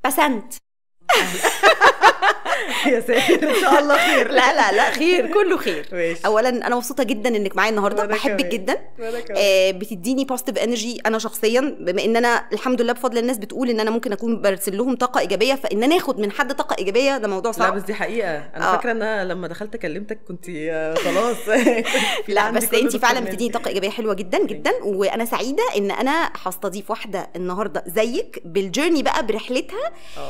بسنت يا ساتر ان شاء الله خير لا لا لا خير كله خير ماشي اولا انا مبسوطه جدا انك معايا النهارده وأنا بحبك كمان. جدا وأنا كمان. آه، بتديني بوزيتيف انرجي انا شخصيا بما ان انا الحمد لله بفضل الناس بتقول ان انا ممكن اكون برسل لهم طاقه ايجابيه فان انا اخد من حد طاقه ايجابيه ده موضوع لا صعب بس دي حقيقة أنا آه. فاكرة إن أنا لما دخلت كلمتك كنت خلاص لا بس انت فعلا بتديني طاقه ايجابيه حلوه جدا جدا وانا سعيده ان انا هستضيف واحده النهارده زيك بالجيرني بقى برحلتها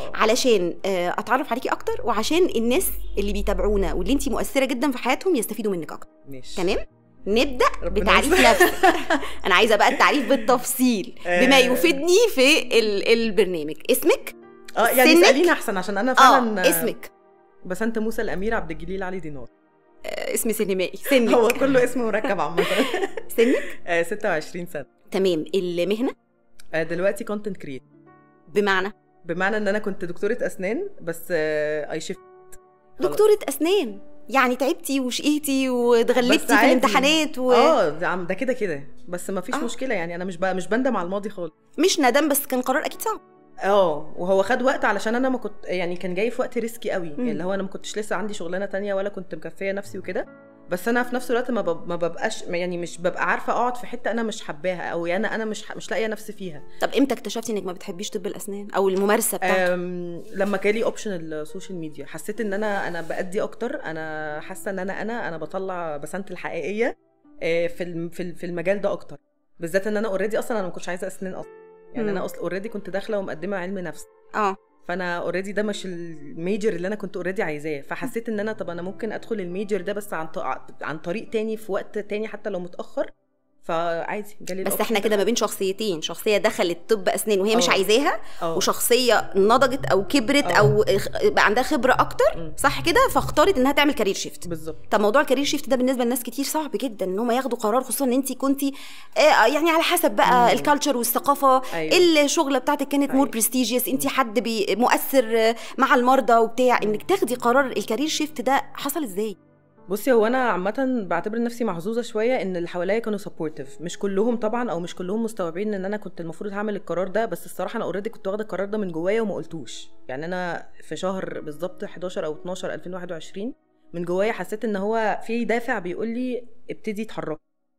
علشان آه، اتعرف عليكي اكتر وعشان الناس اللي بيتابعونا واللي انت مؤثره جدا في حياتهم يستفيدوا منك اكتر ماشي تمام نبدا ربنا بتعريف يستر. نفسك انا عايزه بقى التعريف بالتفصيل بما آه. يفيدني في ال- البرنامج اسمك اه يعني سنك؟ اسأليني أحسن عشان أنا فعلا اه اسمك بسنت موسى الأمير عبد الجليل علي دينار آه، اسم سينمائي سنك هو كله اسم مركب عامة سنك آه، 26 سنة تمام المهنه آه، دلوقتي كونتنت كريت بمعنى بمعنى ان انا كنت دكتوره اسنان بس اي شيفت دكتوره اسنان يعني تعبتي وشقيتي واتغلبتي في عادي. الامتحانات ومش اه ده عم- ده كده كده بس ما فيش آه. مشكله يعني انا مش ب... مش بندم على الماضي خالص ندم بس كان قرار اكيد صعب اه وهو خد وقت علشان انا ما كنت يعني كان جاي في وقت ريسكي قوي مم. اللي هو انا ما كنتش لسه عندي شغلانه تانية ولا كنت مكفيه نفسي وكده بس انا في نفس الوقت ما, بب... ما ببقاش يعني مش ببقى عارفه اقعد في حته انا مش حباها او يعني انا مش ح... مش لاقيه نفسي فيها طب امتى اكتشفتي انك ما بتحبيش طب الاسنان او الممارسه بتاعته أم، لما جالي اوبشن السوشيال ميديا حسيت ان انا انا بادي اكتر انا حاسه ان انا انا انا بطلع بسنت الحقيقيه آه، في الم- في ال- في المجال ده اكتر بالذات ان انا اوريدي اصلا انا ما كنتش عايزه اسنان اصلا يعني مم. انا اصلا اوريدي كنت داخله ومقدمه علم نفس اه فانا اوريدي ده مش الميجر اللي انا كنت اوريدي عايزاه فحسيت ان انا طب انا ممكن ادخل الميجر ده بس عن ط- عن طريق تاني في وقت تاني حتى لو متاخر فعادي جالي بس الأوبشن احنا ده. كده ما بين شخصيتين شخصيه دخلت طب اسنان وهي مش آه. عايزاها آه. وشخصيه نضجت او كبرت آه. او اخ- بقى عندها خبره اكتر مم. صح كده فاختارت انها تعمل كارير شيفت بالظبط طب موضوع الكارير شيفت ده بالنسبه لناس كتير صعب جدا ان هم ياخدوا قرار خصوصا ان انت كنتي آه يعني على حسب بقى مم. الكالتشر والثقافه أيوة. الشغله بتاعتك كانت مور أيوة. برستيجيوس انت حد بي مؤثر آه، مع المرضى وبتاع انك تاخدي قرار الكارير شيفت ده حصل ازاي بصي هو انا عامه بعتبر نفسي محظوظه شويه ان اللي حواليا كانوا سبورتيف مش كلهم طبعا او مش كلهم مستوعبين ان انا كنت المفروض هعمل القرار ده بس الصراحه انا اوريدي كنت واخده القرار ده من جوايا وما قلتوش يعني انا في شهر بالظبط 11 او 12 2021 من جوايا حسيت ان هو في دافع بيقول لي ابتدي اتحركي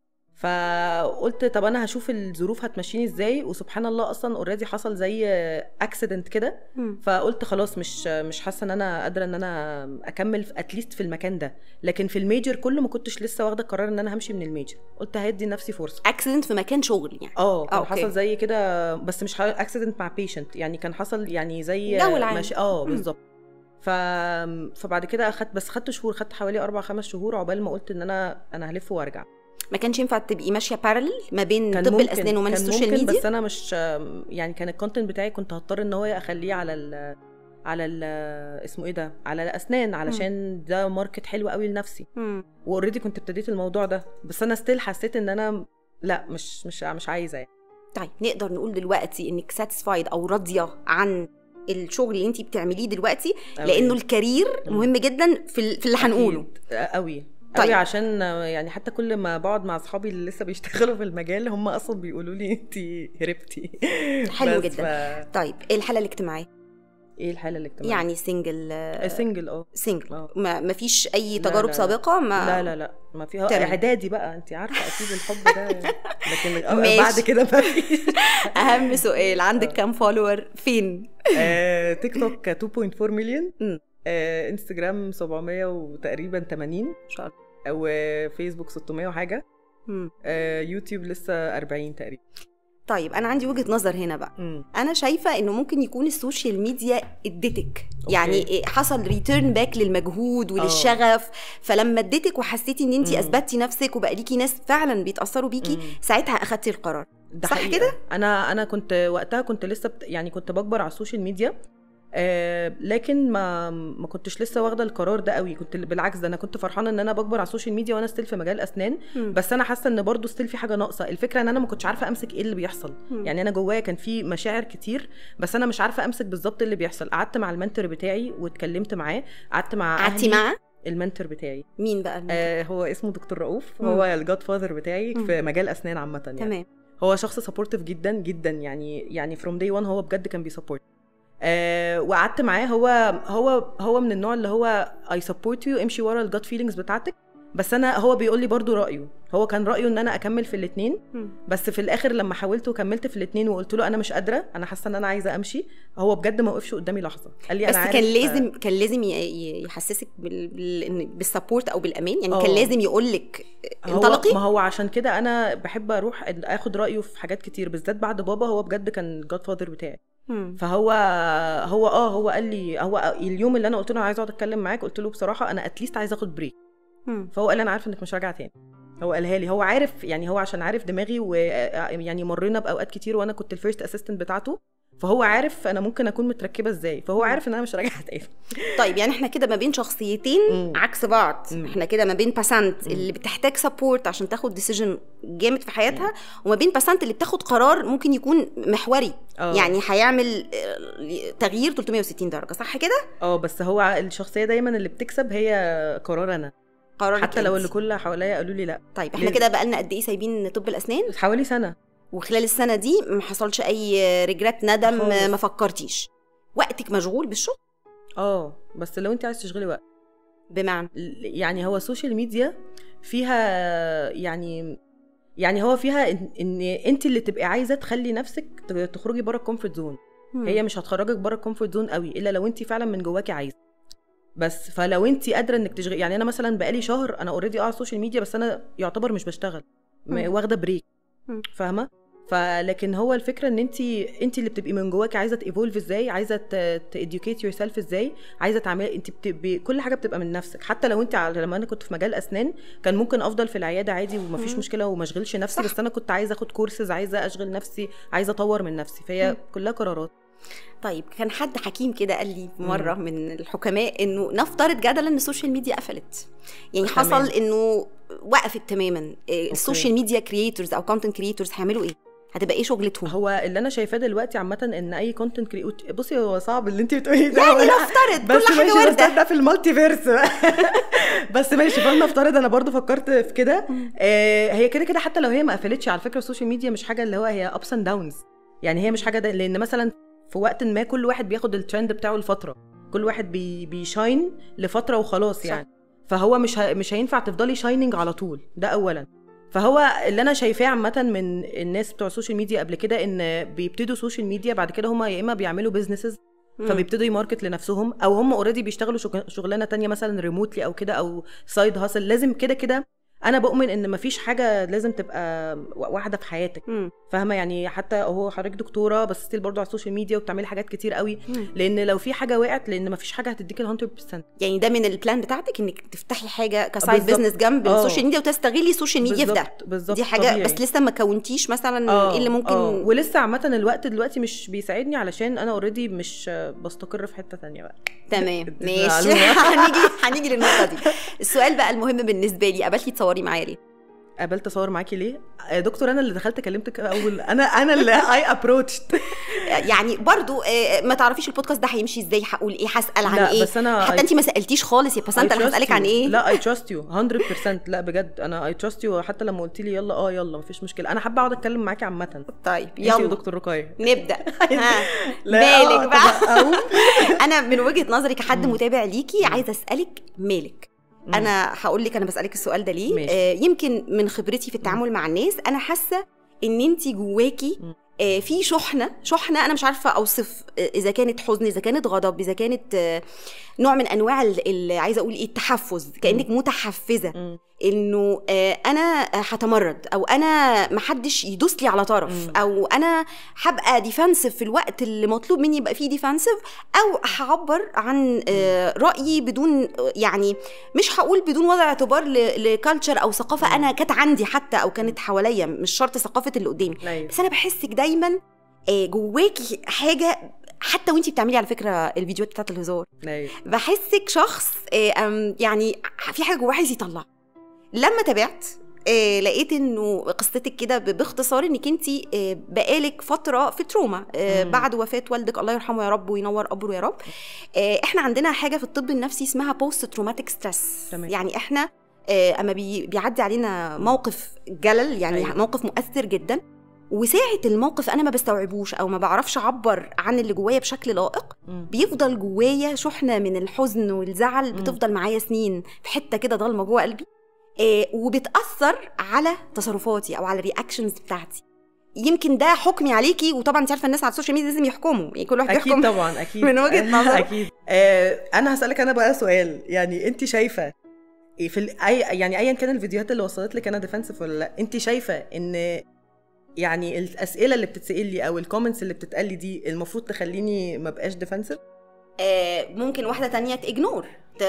فقلت طب انا هشوف الظروف هتمشيني ازاي وسبحان الله اصلا اوريدي حصل زي اكسيدنت كده فقلت خلاص مش مش حاسه ان انا قادره ان انا اكمل اتليست في المكان ده لكن في الميجر كله ما كنتش لسه واخده قرار ان انا همشي من الميجر قلت هدي لنفسي فرصه اكسيدنت في مكان شغل يعني اه كان أوكي. حصل زي كده بس مش اكسيدنت مع بيشنت يعني كان حصل يعني زي جو العام. ماشي اه مم. بالظبط ف... فبعد كده اخدت بس خدت شهور خدت حوالي اربع خمس شهور عقبال ما قلت ان انا انا هلف وارجع ما كانش ينفع تبقي ماشيه بارل ما بين كان طب ممكن الاسنان ومن كان السوشيال ممكن ميديا بس انا مش يعني كان الكونتنت بتاعي كنت هضطر ان هو اخليه على ال على ال اسمه ايه ده على الاسنان علشان ده ماركت حلو قوي لنفسي مم. واوريدي كنت ابتديت الموضوع ده بس انا ستيل حسيت ان انا لا مش مش مش عايزه يعني طيب نقدر نقول دلوقتي انك ساتيسفايد او راضيه عن الشغل اللي انت بتعمليه دلوقتي أوي. لانه الكارير مم. مهم جدا في ال- في اللي هنقوله أكيد. قوي طيب. قوي عشان يعني حتى كل ما بقعد مع اصحابي اللي لسه بيشتغلوا في المجال هم اصلا بيقولوا لي انت هربتي حلو بس جدا. ف... طيب الحاله الاجتماعيه ايه الحاله الاجتماعيه يعني سنجل سنجل اه سنجل آه. ما ما فيش اي لا، تجارب لا، لا. سابقه ما لا لا لا ما فيها تمام. اعدادي بقى انت عارفه اكيد الحب ده لكن ماشي. بعد كده ما فيش اهم سؤال عندك آه. كام فولور فين آه، تيك توك 2.4 مليون مم. آه، انستجرام 700 وتقريبا 80 ان شاء الله وفيسبوك 600 وحاجه مم. آه، يوتيوب لسه 40 تقريبا طيب انا عندي وجهه نظر هنا بقى مم. انا شايفه انه ممكن يكون السوشيال ميديا ادتك يعني إيه، حصل ريتيرن باك للمجهود وللشغف فلما ادتك وحسيتي ان انت مم. اثبتي نفسك وبقى ليكي ناس فعلا بيتاثروا بيكي مم. ساعتها اخدتي القرار ده صح حقيقة. كده؟ انا انا كنت وقتها كنت لسه بت... يعني كنت بكبر على السوشيال ميديا آه لكن ما ما كنتش لسه واخده القرار ده قوي كنت بالعكس ده انا كنت فرحانه ان انا بكبر على السوشيال ميديا وانا ستيل في مجال اسنان مم. بس انا حاسه ان برضو ستيل في حاجه ناقصه الفكره ان انا ما كنتش عارفه امسك ايه اللي بيحصل مم. يعني انا جوايا كان في مشاعر كتير بس انا مش عارفه امسك بالظبط اللي بيحصل قعدت مع المنتور بتاعي واتكلمت معاه قعدت مع قعدتي أهلي. مع المنتور بتاعي مين بقى المنتور؟ آه هو اسمه دكتور رؤوف مم. هو الجاد فاذر بتاعي مم. في مجال اسنان عامه يعني تمام هو شخص سبورتيف جدا جدا يعني يعني فروم داي 1 هو بجد كان بيسبورت آه وقعدت معاه هو هو هو من النوع اللي هو اي سبورت يو امشي ورا الجات فيلينجز بتاعتك بس انا هو بيقول لي برضو رايه هو كان رايه ان انا اكمل في الاثنين بس في الاخر لما حاولت وكملت في الاثنين وقلت له انا مش قادره انا حاسه ان انا عايزه امشي هو بجد ما وقفش قدامي لحظه قال لي بس انا عارف كان لازم كان لازم ي- ي- يحسسك بال... بال... إن- بالسبورت او بالامان يعني كان آه. لازم يقول لك هو انطلقي ما هو عشان كده انا بحب اروح اخد رايه في حاجات كتير بالذات بعد بابا هو بجد كان الجاد فاذر بتاعي مم. فهو هو اه هو قال لي هو اليوم اللي انا قلت له انا عايز اقعد اتكلم معاك قلت له بصراحه انا اتليست عايز اخد بريك مم. فهو قال لي انا عارف انك مش راجعه تاني هو قالها لي هو عارف يعني هو عشان عارف دماغي ويعني مرينا باوقات كتير وانا كنت الفيرست اسيستنت بتاعته فهو عارف انا ممكن اكون متركبه ازاي فهو مم. عارف ان انا مش راجعه تاني طيب يعني احنا كده ما بين شخصيتين مم. عكس بعض مم. احنا كده ما بين باسانت مم. اللي بتحتاج سبورت عشان تاخد ديسيجن جامد في حياتها وما بين باسانت اللي بتاخد قرار ممكن يكون محوري اه يعني هيعمل آه، تغيير 360 درجه صح كده اه بس هو الشخصيه دايما اللي بتكسب هي قرار انا قرارك حتى لو أنت. اللي كل حواليا قالوا لي لا طيب احنا لازم. كده بقالنا قد ايه سايبين طب الاسنان حوالي سنه وخلال السنه دي ما حصلش اي ريجرات ندم خالص. ما فكرتيش وقتك مشغول بالشغل اه بس لو انت عايز تشغلي وقت بمعنى يعني هو السوشيال ميديا فيها يعني يعني هو فيها ان, إن انت اللي تبقي عايزه تخلي نفسك ت- تخرجي بره الكومفورت زون هي مش هتخرجك بره الكومفورت زون قوي الا لو انت فعلا من جواكي عايزه بس فلو انت قادره انك تشغلي يعني انا مثلا بقالي شهر انا اوريدي اه على السوشيال ميديا بس انا يعتبر مش بشتغل م- مم. واخده بريك مم. فاهمه فلكن هو الفكره ان انت انت اللي بتبقي من جواكي عايزه تيفولف ازاي عايزه تاديوكيت يور سيلف ازاي عايزه تعملي انت بتبقي كل حاجه بتبقى من نفسك حتى لو انت على لما انا كنت في مجال اسنان كان ممكن افضل في العياده عادي ومفيش مم. مشكله وما اشغلش نفسي صح. بس انا كنت عايزه اخد كورسز عايزه اشغل نفسي عايزه اطور من نفسي فهي مم. كلها قرارات طيب كان حد حكيم كده قال لي مره من الحكماء انه نفترض جدلا ان السوشيال ميديا قفلت يعني تمام. حصل انه وقفت تماما إيه، السوشيال ميديا كرييتورز او كونتنت كرييتورز هيعملوا ايه هتبقى ايه شغلتهم هو اللي انا شايفاه دلوقتي عامه ان اي كونتنت كريوت بصي هو صعب اللي انت بتقوليه ده يعني وأنا- نفترض بس كل حاجه ماشي بس وارده ده في المالتي فيرس بس ماشي فلنفترض انا برضو فكرت في كده آه هي كده كده حتى لو هي ما قفلتش على فكره السوشيال ميديا مش حاجه اللي هو هي ابس اند داونز يعني هي مش حاجه ده لان مثلا في وقت ما كل واحد بياخد الترند بتاعه لفتره كل واحد بي بيشاين لفتره وخلاص صح. يعني فهو مش ه... مش هينفع تفضلي شايننج على طول ده اولا فهو اللي انا شايفاه عامه من الناس بتوع السوشيال ميديا قبل كده ان بيبتدوا سوشيال ميديا بعد كده هم يا اما بيعملوا بيزنسز مم. فبيبتدوا يماركت لنفسهم او هم اوريدي بيشتغلوا شغ- شغلانه تانية مثلا ريموتلي او كده او سايد هاسل لازم كده كده انا بؤمن ان مفيش حاجه لازم تبقى واحده في حياتك مم. فاهمه يعني حتى هو حضرتك دكتوره بس ستيل برضه على السوشيال ميديا وبتعملي حاجات كتير قوي مم. لان لو في حاجه وقعت لان مفيش حاجه هتديك ال 100% يعني ده من البلان بتاعتك انك تفتحي حاجه كسايد بالظبط. بزنس جنب آه. السوشيال ميديا وتستغلي السوشيال ميديا في ده بالظبط بالظبط دي حاجه طبيعي. بس لسه ما كونتيش مثلا آه، ايه اللي ممكن آه. ولسه عامه الوقت دلوقتي مش بيساعدني علشان انا اوريدي مش بستقر في حته تانية بقى تمام دي ماشي معلومة. هنيجي هنيجي للنقطه دي السؤال بقى المهم بالنسبه لي قابلتي تصوري معايا ليه قابلت اصور معاكي ليه آه، دكتور انا اللي دخلت كلمتك اول انا انا اللي اي ابروتشت يعني برضو آه، ما تعرفيش البودكاست ده هيمشي ازاي هقول ايه هسال عن لا ايه بس انا حتى I- انت ما سالتيش خالص يا بسنت I انا trust هسالك you. عن ايه لا اي تراست يو 100% لا بجد انا اي تراست يو حتى لما قلت لي يلا اه يلا مفيش مشكله انا حابه اقعد اتكلم معاكي عامه طيب انتي يلا ودكتور رقايه نبدا ها لا، مالك آه، بقى طب أقوم؟ انا من وجهه نظري كحد مم. متابع ليكي عايزه اسالك مالك مم. انا هقول لك انا بسالك السؤال ده ليه ماشي. آه يمكن من خبرتي في التعامل مع الناس انا حاسه ان انت جواكي مم. آه في شحنه شحنه انا مش عارفه اوصف آه، اذا كانت حزن اذا كانت غضب اذا كانت آه، نوع من انواع ال- ال- عايزه اقول ايه التحفز كانك متحفزه مم. انه آه، انا هتمرد او انا محدش يدوس لي على طرف مم. او انا هبقى ديفنسيف في الوقت اللي مطلوب مني يبقى فيه ديفنسيف او هعبر عن آه، رايي بدون آه، يعني مش هقول بدون وضع اعتبار لكالتشر او ثقافه مم. انا كانت عندي حتى او كانت حواليا مش شرط ثقافه اللي قدامي أيوة. بس انا بحسك دايما آه، جواكي حاجه حتى وانتي بتعملي على فكره الفيديوهات بتاعت الهزار أيوة. بحسك شخص آه، أم، يعني في حاجه جواه عايز يطلع لما تابعت آه، لقيت انه قصتك كده ب- باختصار انك انت بقالك فتره في تروما آه، مم. بعد وفاه والدك الله يرحمه يا رب وينور قبره يا رب آه، احنا عندنا حاجه في الطب النفسي اسمها بوست تروماتيك ستريس تمام. يعني احنا آه، اما بي- بيعدي علينا موقف جلل يعني أيوة. موقف مؤثر جدا وساعه الموقف انا ما بستوعبوش او ما بعرفش اعبر عن اللي جوايا بشكل لائق مم. بيفضل جوايا شحنه من الحزن والزعل بتفضل معايا سنين في حته كده ضلمه جوه قلبي آه وبتاثر على تصرفاتي او على الرياكشنز بتاعتي يمكن ده حكمي عليكي وطبعا انت عارفه الناس على السوشيال ميديا لازم يحكموا يعني كل واحد اكيد يحكم طبعا اكيد من وجهة نظر. اكيد آه انا هسالك انا بقى سؤال يعني انت شايفه إيه في ال- اي يعني ايا كان الفيديوهات اللي وصلت لك انا ديفensive ولا لا انت شايفه ان يعني الاسئله اللي بتتسال لي او الكومنتس اللي بتتقال لي دي المفروض تخليني ما بقاش ديفنسيف آه، ممكن واحده تانية تجنور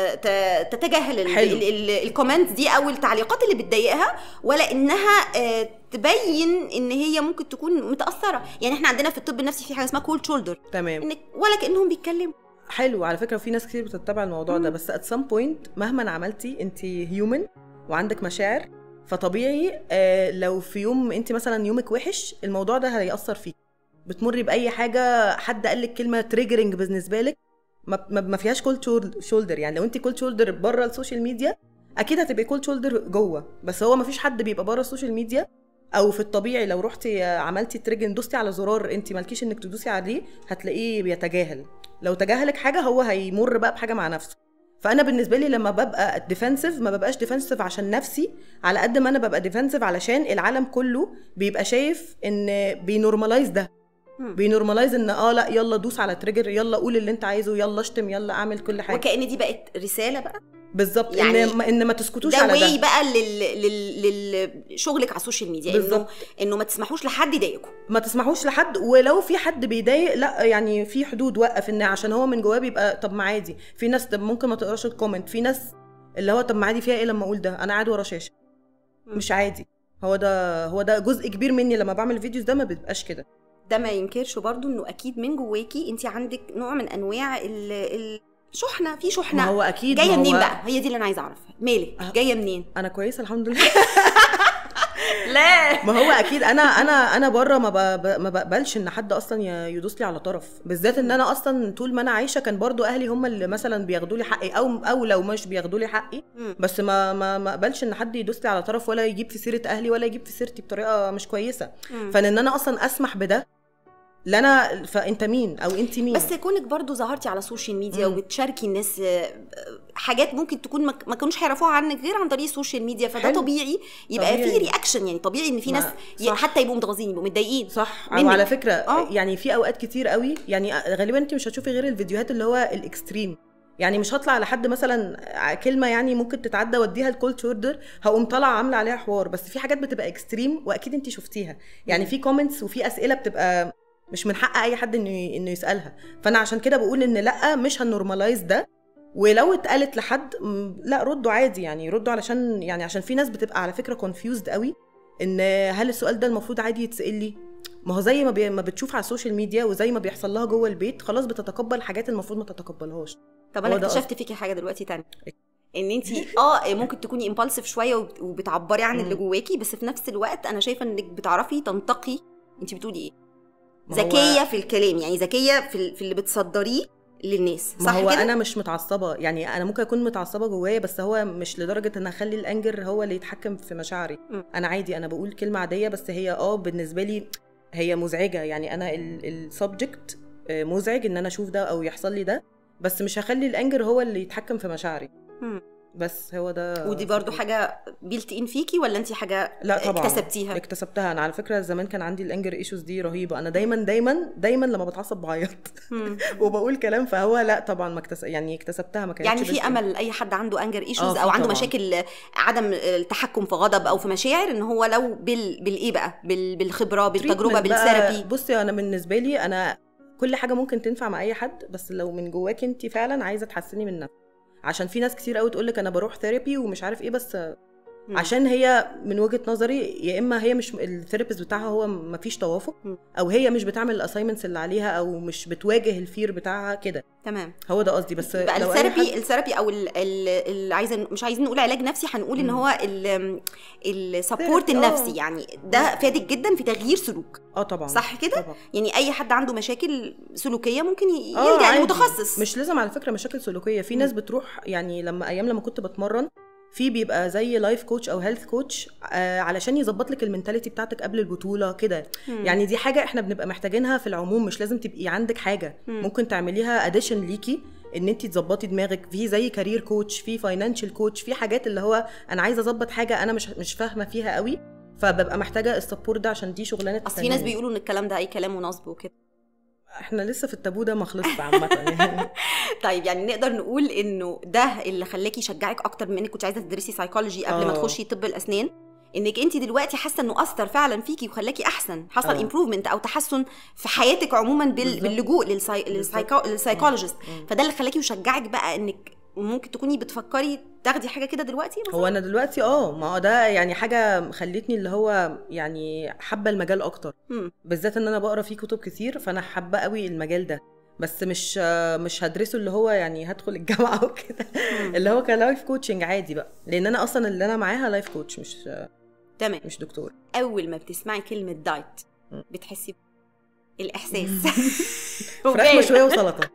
تتجاهل ال- حلو. ال- ال- الكومنتس دي او التعليقات اللي بتضايقها ولا انها آه، تبين ان هي ممكن تكون متاثره يعني احنا عندنا في الطب النفسي في حاجه اسمها كول شولدر تمام انك ولا كانهم بيتكلموا حلو على فكره في ناس كتير بتتبع الموضوع ده مم. بس at some point مهما عملتي انت هيومن وعندك مشاعر فطبيعي آه لو في يوم انت مثلا يومك وحش الموضوع ده هيأثر فيك بتمري باي حاجه حد قال لك كلمه تريجرنج بالنسبه لك ما, ما ما فيهاش كول شولدر يعني لو انت كول شولدر بره السوشيال ميديا اكيد هتبقي كول شولدر جوه بس هو ما فيش حد بيبقى بره السوشيال ميديا او في الطبيعي لو رحتي عملتي تريجن دوستي على زرار انت مالكيش انك تدوسي عليه هتلاقيه بيتجاهل لو تجاهلك حاجه هو هيمر بقى بحاجه مع نفسه فانا بالنسبه لي لما ببقى ديفنسيف ما ببقاش ديفنسيف عشان نفسي على قد ما انا ببقى ديفنسيف علشان العالم كله بيبقى شايف ان بينورماليز ده مم. بينورماليز ان اه لا يلا دوس على تريجر يلا قول اللي انت عايزه يلا اشتم يلا اعمل كل حاجه وكأن دي بقت رساله بقى بالظبط يعني ان ما ان ما تسكتوش ده على واي ده بقى لل... لل... لشغلك على السوشيال ميديا انه بالظبط. انه ما تسمحوش لحد يضايقكم ما تسمحوش لحد ولو في حد بيضايق لا يعني في حدود وقف ان عشان هو من جواه بيبقى طب ما عادي في ناس طب ممكن ما تقراش الكومنت في ناس اللي هو طب ما عادي فيها ايه لما اقول ده انا قاعد ورا شاشه مم. مش عادي هو ده هو ده جزء كبير مني لما بعمل فيديوز ده ما بيبقاش كده ده ما ينكرش برضو انه اكيد من جواكي انت عندك نوع من انواع ال- الشحنه في ما شحنه هو اكيد جايه ما هو منين بقى هي دي اللي انا عايزه اعرفها مالك أه. جايه منين انا كويسه الحمد لله لا ما هو اكيد انا انا انا بره ما ب- ما بقبلش ان حد اصلا ي- يدوس لي على طرف بالذات ان انا اصلا طول ما انا عايشه كان برضو اهلي هم اللي مثلا بياخدوا لي حقي او او لو مش بياخدوا لي حقي مم. بس ما ما ما اقبلش ان حد يدوس لي على طرف ولا يجيب في سيره اهلي ولا يجيب في سيرتي بطريقه مش كويسه مم. فان ان انا اصلا اسمح بده لا انا فانت مين او انت مين بس كونك برضو ظهرتي على السوشيال ميديا مم. وبتشاركي الناس آه، حاجات ممكن تكون ما ما كانوش هيعرفوها عنك غير عن طريق السوشيال ميديا فده حلو. طبيعي يبقى طبيعي. في رياكشن يعني طبيعي ان في ما- ناس ي- صح. حتى يبقوا متغاظين يبقوا متضايقين صح منك. وعلى فكره آه. يعني في اوقات كتير قوي يعني غالبا انت مش هتشوفي غير الفيديوهات اللي هو الاكستريم يعني مش هطلع لحد مثلا كلمه يعني ممكن تتعدى واديها الكول شوردر هقوم طالعه عامله عليها حوار بس في حاجات بتبقى اكستريم واكيد انت شفتيها يعني مم. في كومنتس وفي اسئله بتبقى مش من حق اي حد انه انه يسالها فانا عشان كده بقول ان لا مش هنورماليز ده ولو اتقالت لحد م، لا ردوا عادي يعني ردوا علشان يعني عشان في ناس بتبقى على فكره كونفيوزد قوي ان هل السؤال ده المفروض عادي يتسال لي ما هو زي ما, بي... ما بتشوف على السوشيال ميديا وزي ما بيحصل لها جوه البيت خلاص بتتقبل حاجات المفروض ما تتقبلهاش طب هو انا ده اكتشفت فيكي حاجه دلوقتي تانية ان انت اه ممكن تكوني امبالسيف شويه وب- وبتعبري عن اللي مم. جواكي بس في نفس الوقت انا شايفه انك بتعرفي تنتقي انت بتقولي ايه ما هو- ذكيه في الكلام يعني ذكيه في, ال- في اللي بتصدريه للناس ما صح هو كده انا مش متعصبه يعني انا ممكن اكون متعصبه جوايا بس هو مش لدرجه ان اخلي الانجر هو اللي يتحكم في مشاعري م. انا عادي انا بقول كلمه عاديه بس هي اه بالنسبه لي هي مزعجه يعني انا السبجكت مزعج ان انا اشوف ده او يحصل لي ده بس مش هخلي الانجر هو اللي يتحكم في مشاعري مم. بس هو ده ودي برضو حاجه بيلت ان فيكي ولا انت حاجه لا طبعا اكتسبتيها اكتسبتها انا على فكره زمان كان عندي الانجر ايشوز دي رهيبه انا دايما دايما دايما لما بتعصب بعيط مم. وبقول كلام فهو لا طبعا ما اكتسب يعني اكتسبتها ما كانتش يعني في بالك- امل اي حد عنده انجر آه، ايشوز في او عنده طبعاً. مشاكل عدم التحكم في غضب او في مشاعر ان هو لو بال بالايه بقى بال... بالخبره بالتجربه treatment بقى- بالثيرابي بصي انا بالنسبه لي انا كل حاجه ممكن تنفع مع اي حد بس لو من جواك انت فعلا عايزه تحسني من نفسك عشان في ناس كتير قوي تقول لك انا بروح ثيرابي ومش عارف ايه بس مم. عشان هي من وجهه نظري يا اما هي مش الثيرابيست بتاعها هو ما فيش توافق مم. او هي مش بتعمل الاساينمنتس اللي عليها او مش بتواجه الفير بتاعها كده تمام هو ده قصدي بس بقى لو أي الثيرابي حد- الثيرابي او ال- ال- اللي عايزه مش عايزين نقول علاج نفسي هنقول ان مم. هو السبورت Therapy، آه. النفسي يعني ده فادك جدا في تغيير سلوك اه طبعا صح كده طبعا يعني اي حد عنده مشاكل سلوكيه ممكن ي- آه، يلجا عادي. لمتخصص مش لازم على فكره مشاكل سلوكيه في ناس بتروح يعني لما ايام لما كنت بتمرن في بيبقى زي لايف كوتش او هيلث كوتش آه علشان يظبط لك المينتاليتي بتاعتك قبل البطوله كده يعني دي حاجه احنا بنبقى محتاجينها في العموم مش لازم تبقي عندك حاجه مم. ممكن تعمليها اديشن ليكي ان انت تظبطي دماغك في زي كارير كوتش في فاينانشال كوتش في حاجات اللي هو انا عايزه اظبط حاجه انا مش مش فاهمه فيها قوي فببقى محتاجه السبورت ده عشان دي شغلانه اصل في ناس تانية. بيقولوا ان الكلام ده اي كلام ونصب وكده احنا لسه في التابو ده ما خلصش عامه يعني طيب يعني نقدر نقول انه ده اللي خلاكي يشجعك اكتر بما انك كنت عايزه تدرسي سايكولوجي قبل ما آه. تخشي طب الاسنان انك انت دلوقتي حاسه انه اثر فعلا فيكي وخلاكي احسن حصل آه. امبروفمنت او تحسن في حياتك عموما بال... بالظبط. باللجوء للساي... للسايكو... للسايكولوجيست مم. فده اللي خلاكي وشجعك بقى انك ممكن تكوني بتفكري تاخدي حاجه كده دلوقتي مثلا هو انا دلوقتي اه ما هو ده يعني حاجه خلتني اللي هو يعني حابه المجال اكتر مم. بالذات ان انا بقرا فيه كتب كتير فانا حابه قوي المجال ده بس مش آه، مش هدرسه اللي هو يعني هدخل الجامعه وكده اللي هو كلايف كوتشنج عادي بقى لان انا اصلا اللي انا معاها لايف كوتش مش تمام مش دكتور اول ما بتسمعي كلمه دايت مم. بتحسي الاحساس فراخ وجاي. مشويه وسلطه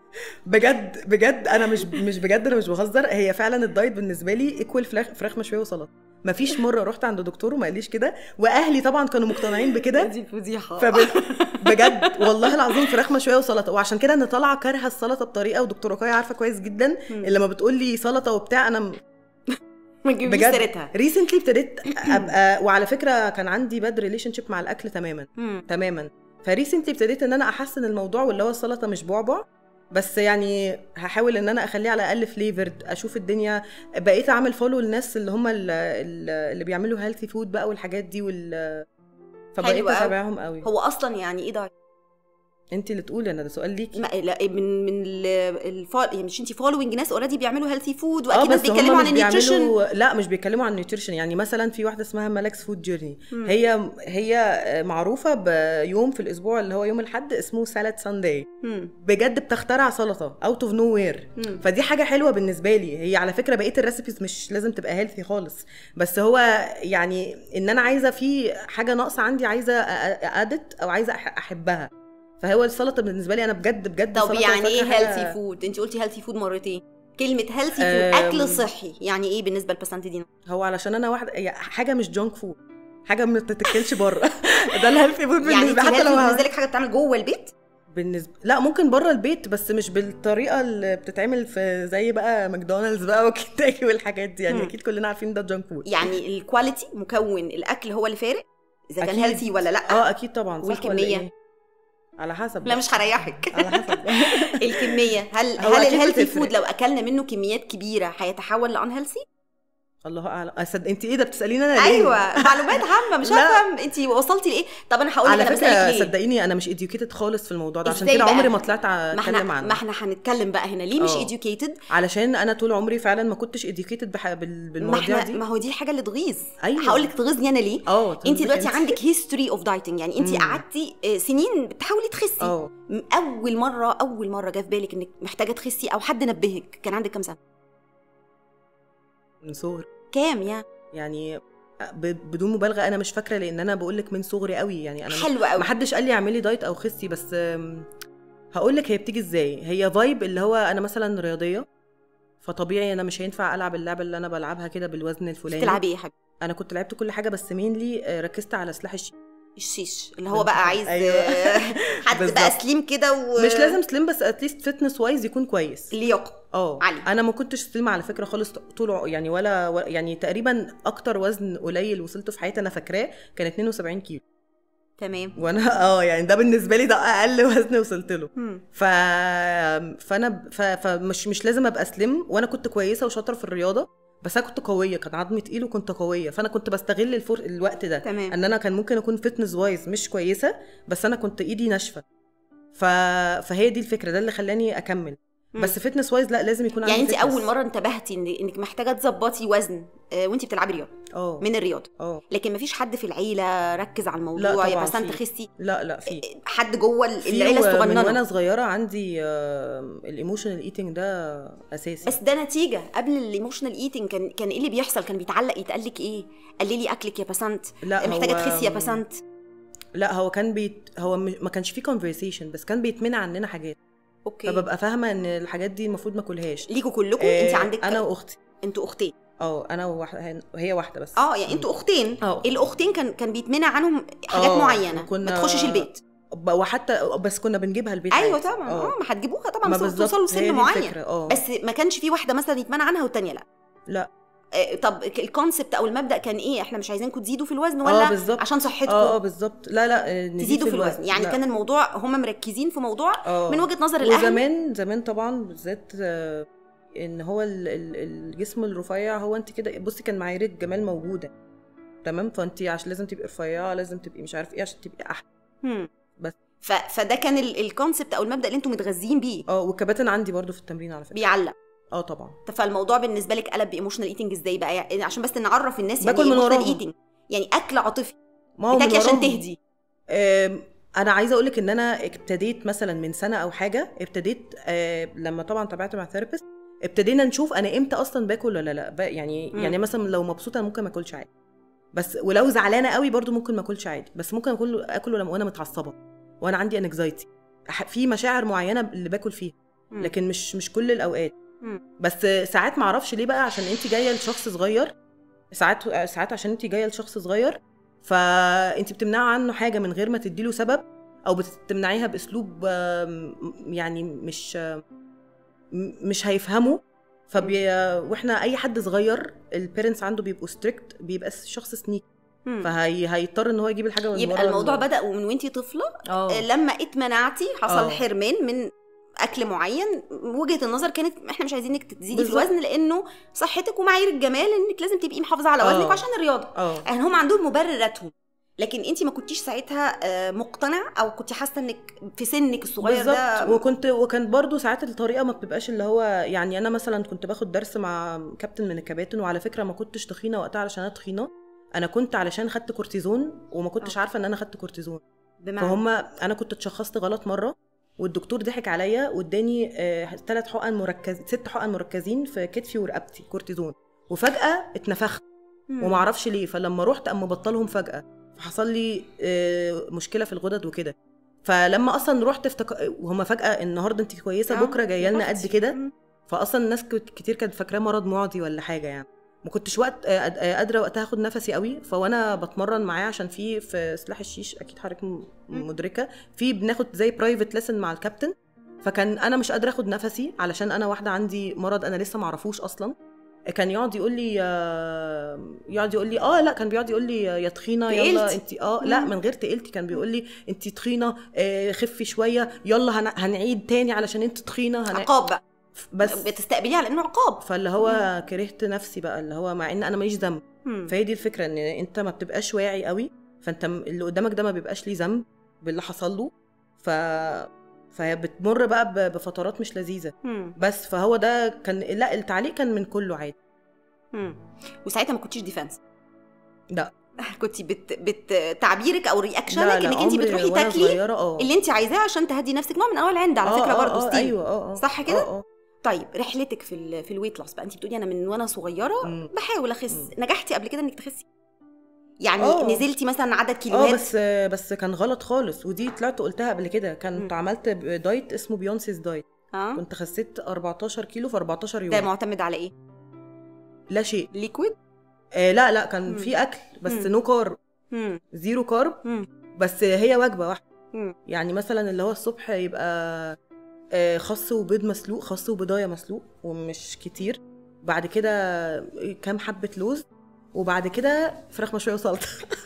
بجد بجد انا مش مش بجد انا مش بهزر هي فعلا الدايت بالنسبه لي ايكوال فراخ فراخ مشويه وسلطه مفيش مره رحت عند دكتور وما قاليش كده واهلي طبعا كانوا مقتنعين بكده دي فضيحه فبجد والله العظيم فراخ مشويه وسلطه وعشان كده انا طالعه كارهه السلطه بطريقه ودكتوره كاي عارفه كويس جدا مم. اللي لما بتقول لي سلطه وبتاع انا م- ما تجيبيش بجد سيرتها ريسنتلي ابتديت ابقى وعلى فكره كان عندي باد ريليشن شيب مع الاكل تماما مم. تماما فريسنتلي ابتديت ان انا احسن الموضوع واللي هو السلطه مش بعبع بس يعني هحاول ان انا اخليه على الاقل فليفرد اشوف الدنيا بقيت اعمل فولو للناس اللي هم ال- ال- اللي بيعملوا هيلثي فود بقى والحاجات دي وال فبقيت حلو أوي. اتابعهم قوي هو اصلا يعني ايه دايت انت اللي تقولي انا ده سؤال ليكي ما لا من من الفول يعني مش انت فولوينج ناس اوريدي بيعملوا هيلثي فود اه واكيد ناس بس هم بيتكلموا عن مش النيوتريشن بيعملوا لا مش بيتكلموا عن النيوتريشن يعني مثلا في واحده اسمها مالكس فود جيرني مم. هي هي معروفه بيوم في الاسبوع اللي هو يوم الاحد اسمه سالاد سانداي مم. بجد بتخترع سلطه اوت اوف نو وير مم. فدي حاجه حلوه بالنسبه لي هي على فكره بقيه الريسيبيز مش لازم تبقى هيلثي خالص بس هو يعني ان انا عايزه في حاجه ناقصه عندي عايزه ادت او عايزه أح- احبها فهو السلطه بالنسبه لي انا بجد بجد طب سلطة يعني ايه وفاكهة حاجة- هيلثي فود انت قلتي هيلثي فود مرتين كلمة هيلثي فود أم. أكل صحي يعني إيه بالنسبة لبسنت دينا؟ هو علشان انا واحده هي حاجه مش جونك فود حاجه ما بتتاكلش بره ده الهيلثي فود يعني بالنسبه انت حتى لو بالنسبة لك حاجة بتتعمل جوه البيت؟ بالنسبه لا ممكن بره البيت بس مش بالطريقه اللي بتتعمل في زي بقى ماكدونالدز بقى وكنتاكي والحاجات دي يعني مم. اكيد كلنا عارفين ده جانك فود يعني الكواليتي مكون الأكل هو اللي فارق؟ إذا كان أكيد. هيلثي ولا لأ؟ اه اكيد طبعا صح ولا والكمية؟ إيه؟ على حسب لا مش هريحك على حسب الكمية هل هو هل أكيد الهيلثي بتفرق. فود لو أكلنا منه كميات كبيرة هيتحول لأن هيلثي؟ الله اعلم أصد... انت ايه ده بتساليني انا ليه أيوه معلومات عامة مش لا. هفهم أنت وصلتي لإيه؟ طب أنا هقول لك على أنا فكره بسألك ليه؟ صدقيني انا مش اديوكيتد خالص في الموضوع ده عشان إزاي كده بقى؟ عمري ما طلعت ما احنا اتكلم ما عنه احنا هنتكلم بقى هنا ليه مش اه. educated علشان انا طول عمري فعلا ما كنتش اديوكيتد بح... بال... ما بالمواضيع احنا دي ما هو دي الحاجه اللي تغيظ أيوة. هقول لك تغيظني انا ليه اه انت تنزلي دلوقتي عندك هيستوري اوف دايتنج يعني انت مم. قعدتي آه، سنين بتحاولي تخسي اه م- اول مره اول مره جه في بالك انك محتاجه تخسي او حد نبهك كان عندك كام سنه من صغري كام يا يعني ب... بدون مبالغه انا مش فاكره لان انا بقول لك من صغري قوي يعني انا حلوه قوي ما حدش قال لي اعملي دايت او خسي بس هقول لك هي بتيجي ازاي هي فايب اللي هو انا مثلا رياضيه فطبيعي انا مش هينفع العب اللعبه اللي انا بلعبها كده بالوزن الفلاني بتلعبي ايه يا حبيبي انا كنت لعبت كل حاجه بس مينلي ركزت على سلاح الشيء الشيش اللي هو بقى عايز أيوة. آه، حد بقى بالظبط. سليم كده و مش لازم سليم بس اتليست فتنس وايز يكون كويس لياقه اه عالي. انا ما كنتش سليم على فكره خالص طول ع- يعني ولا و- يعني تقريبا اكتر وزن قليل وصلته في حياتي انا فاكراه كان 72 كيلو تمام وانا اه يعني ده بالنسبه لي ده اقل وزن وصلت له مم. ف... فانا ب- ف... فمش مش لازم ابقى سليم وانا كنت كويسه وشاطره في الرياضه بس انا كنت قويه كان عظمي تقيل وكنت قويه فانا كنت بستغل الفر... الوقت ده تمام. ان انا كان ممكن اكون فتنس وايز مش كويسه بس انا كنت ايدي ناشفه ف... فهي دي الفكره ده اللي خلاني اكمل مم. بس فتنس وايز لا لازم يكون يعني عندي انت فتنس. اول مره انتبهتي إن- انك محتاجه تظبطي وزن آه، وانت بتلعبي رياضه اه من الرياضه اه لكن مفيش حد في العيله ركز على لا الموضوع يا طبعاً بس انت في. خسي لا لا في حد جوه ال- في العيله و- من الصغننه وانا صغيره عندي الايموشنال ايتنج ده اساسي بس ده نتيجه قبل الايموشنال ايتنج كان كان ايه اللي بيحصل كان بيتعلق يتقال لك ايه قللي اكلك يا بسنت لا محتاجه هو- تخسي يا بسنت لا هو كان بيت هو م- ما كانش فيه conversation بس كان بيتمنع عننا حاجات اوكي فببقى فاهمه ان الحاجات دي المفروض ما اكلهاش ليكوا كلكم آه، انت عندك انا واختي انتوا اختين اه انا وواحده هي واحده بس اه يعني انتوا اختين اه. الاختين كان كان بيتمنع عنهم حاجات اه، معينه كنا- ما تخشش البيت ب- وحتى بس كنا بنجيبها البيت ايوه عادي. طبعا اه ما هتجيبوها طبعا ما بس بالظبط، توصلوا هي لسن دي معين الفكرة، اه. بس ما كانش في واحده مثلا يتمنع عنها والتانيه لا لا آه، طب الكونسبت او المبدا كان ايه احنا مش عايزينكم تزيدوا في الوزن اه ولا بالظبط عشان صحتكم اه اه بالظبط لا لا آه، نزيد تزيدوا في الوزن يعني لا. كان الموضوع هم مركزين في موضوع اه من وجهه نظر الاهل وزمان زمان طبعا بالذات آه، ان هو ال- ال- الجسم الرفيع هو انت كده بصي كان معايير الجمال موجوده تمام فانت عشان لازم تبقي رفيعه لازم تبقي مش عارف ايه عشان تبقي احلى هم. بس. ف... فده كان ال- الكونسبت او المبدا اللي انتم متغذين بيه اه والكباتن عندي برضو في التمرين على فكره بيعلق اه طبعا طب فالموضوع بالنسبه لك قلب بايموشنال ايتنج ازاي بقى يعني عشان بس نعرف الناس يعني باكل من ايه وراهم. ايتنج يعني اكل عاطفي ما هو من بتاكلي عشان وراهم. تهدي آم، انا عايزه اقول لك ان انا ابتديت مثلا من سنه او حاجه ابتديت آه، لما طبعا تابعت مع ثيرابيست ابتدينا نشوف انا امتى اصلا باكل ولا لا ب- يعني مم. يعني مثلا لو مبسوطه أنا ممكن ما اكلش عادي بس ولو زعلانه قوي برضو ممكن ما اكلش عادي بس ممكن اكل اكل لما وانا متعصبه وانا عندي انكزايتي في مشاعر معينه اللي باكل فيها مم. لكن مش مش كل الاوقات مم. بس ساعات ما اعرفش ليه بقى عشان انت جايه لشخص صغير ساعات ساعات عشان انت جايه لشخص صغير فانت بتمنعي عنه حاجه من غير ما تديله سبب او بتمنعيها باسلوب آم، يعني مش آم، مش هيفهمه فبي واحنا اي حد صغير البيرنتس عنده بيبقوا ستريكت بيبقى الشخص سنيك مم. فهيضطر ان هو يجيب الحاجه من يبقى ورا الموضوع ال- بدا ومن وانتي طفله اه آه، لما اتمنعتي حصل آه. حرمان من اكل معين وجهه النظر كانت احنا مش عايزينك تزيدي في بالظبط. الوزن لانه صحتك ومعايير الجمال انك لازم تبقي محافظه على آه. وزنك عشان الرياضه اه يعني هم عندهم مبرراتهم لكن انت ما كنتيش ساعتها آه، مقتنع او كنت حاسه انك في سنك الصغير ده بالظبط وكنت وكان برضو ساعات الطريقه ما بتبقاش اللي هو يعني انا مثلا كنت باخد درس مع كابتن من الكباتن وعلى فكره ما كنتش تخينه وقتها علشان انا تخينه انا كنت علشان خدت كورتيزون وما كنتش آه. عارفه ان انا خدت كورتيزون بمعنى فهم انا كنت اتشخصت غلط مره والدكتور ضحك عليا واداني ثلاث حقن مركز ست حقن مركزين في كتفي ورقبتي كورتيزون وفجاه اتنفخت مم. وما اعرفش ليه فلما رحت اما بطلهم فجاه فحصل لي آه، مشكله في الغدد وكده فلما اصلا رحت افتك... وهما فجاه النهارده انت كويسه آه، بكره جايه لنا قد ضغطي. كده مم. فاصلا الناس كت- كتير كانت فاكراه مرض معدي ولا حاجه يعني ما كنتش وقت آه، قاد- آه، قادره وقتها اخد نفسي قوي فوانا بتمرن معاه عشان في في سلاح الشيش اكيد حضرتك م- مم. مدركه في بناخد زي برايفت ليسن مع الكابتن فكان انا مش قادره اخد نفسي علشان انا واحده عندي مرض انا لسه معرفوش اصلا كان يقعد يقول لي آه، يقعد يقول لي اه لا كان بيقعد يقول لي يا تخينه يلا تقلتي. انت اه لا مم. من غير تقلتي كان بيقول لي انت تخينه آه، خفي شويه يلا هن- هنعيد تاني علشان انت تخينه هن... عقاب بقى بس بتستقبليه على انه عقاب فاللي هو كرهت نفسي بقى اللي هو مع ان انا ماليش ذنب مم. فهي دي الفكره ان انت ما بتبقاش واعي قوي فانت م- اللي قدامك ده ما بيبقاش ليه ذنب باللي حصل له ف فهي بتمر بقى ب- بفترات مش لذيذه مم. بس فهو ده كان لا التعليق كان من كله عادي مم. وساعتها ما كنتيش ديفense لا كنت بت... بت... تعبيرك او رياكشنك لا لا انك انت عمري بتروحي وأنا تاكلي صغيره اه اللي انت عايزاه عشان تهدي نفسك نوع من انواع العند على آه، فكره آه، برضه آه، ستيل ايوه اه اه صح كده؟ اه اه طيب رحلتك في ال... في الويت لوس بقى انت بتقولي انا من وانا صغيره مم. بحاول اخس مم. نجحتي قبل كده انك تخسي يعني آه. نزلتي مثلا عدد اه كيلوات بس بس كان غلط خالص ودي طلعت قلتها قبل كده كنت مم. عملت دايت اسمه بيونسيز دايت اه كنت خسيت 14 كيلو في 14 ده يوم معتمد على ايه لا شيء ليكويد آه لا لا كان مم. في اكل بس مم. نو كارب امم زيرو كارب امم بس هي وجبه واحده امم يعني مثلا اللي هو الصبح يبقى آه، خس وبيض مسلوق خس وبضايه مسلوق ومش كتير بعد كده كام حبه لوز وبعد كده فراخ مشويه وسلطه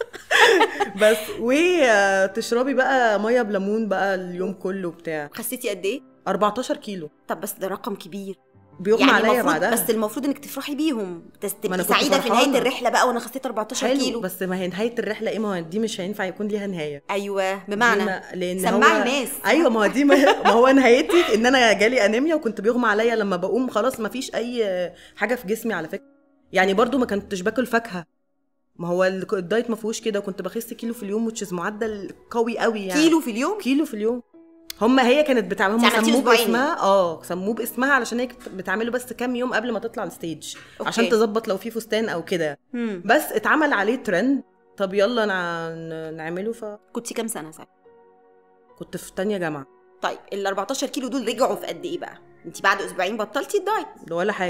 بس وتشربي بقى ميه بليمون بقى اليوم كله بتاع خسيتي قد ايه 14 كيلو طب بس ده رقم كبير بيغمى يعني عليا المفروض بعدها بس المفروض انك تفرحي بيهم تس- ما تبقي أنا كنت سعيده في نهايه فرحانة. الرحله بقى وانا خسيت 14 حلو كيلو بس ما هي نهايه الرحله ايه ما هو دي مش هينفع يكون ليها نهايه ايوه دي بمعنى ما- لان سمعي هو الناس. ايوه ما هو دي ما, ما هو نهايتي ان انا جالي انيميا وكنت بيغمى عليا لما بقوم خلاص ما فيش اي حاجه في جسمي على فكره يعني برضو ما كنتش باكل فاكهه ما هو ال- الدايت ما فيهوش كده وكنت بخس كيلو في اليوم وتشيز معدل قوي قوي يعني كيلو في اليوم كيلو في اليوم هم هي كانت بتعمل هم عملتيه سموه أسبوعين باسمها اه سموه باسمها علشان هي كانت بتعمله بس كام يوم قبل ما تطلع الستيج أوكي. عشان تظبط لو في فستان او كده مم. بس اتعمل عليه ترند طب يلا نع... ن- نعمله فكنت كنتي كام سنه ساعتها في تانية جامعه طيب ال 14 كيلو دول رجعوا في قد ايه بقى انت بعد اسبوعين بطلتي الدايت ده ولا حاجه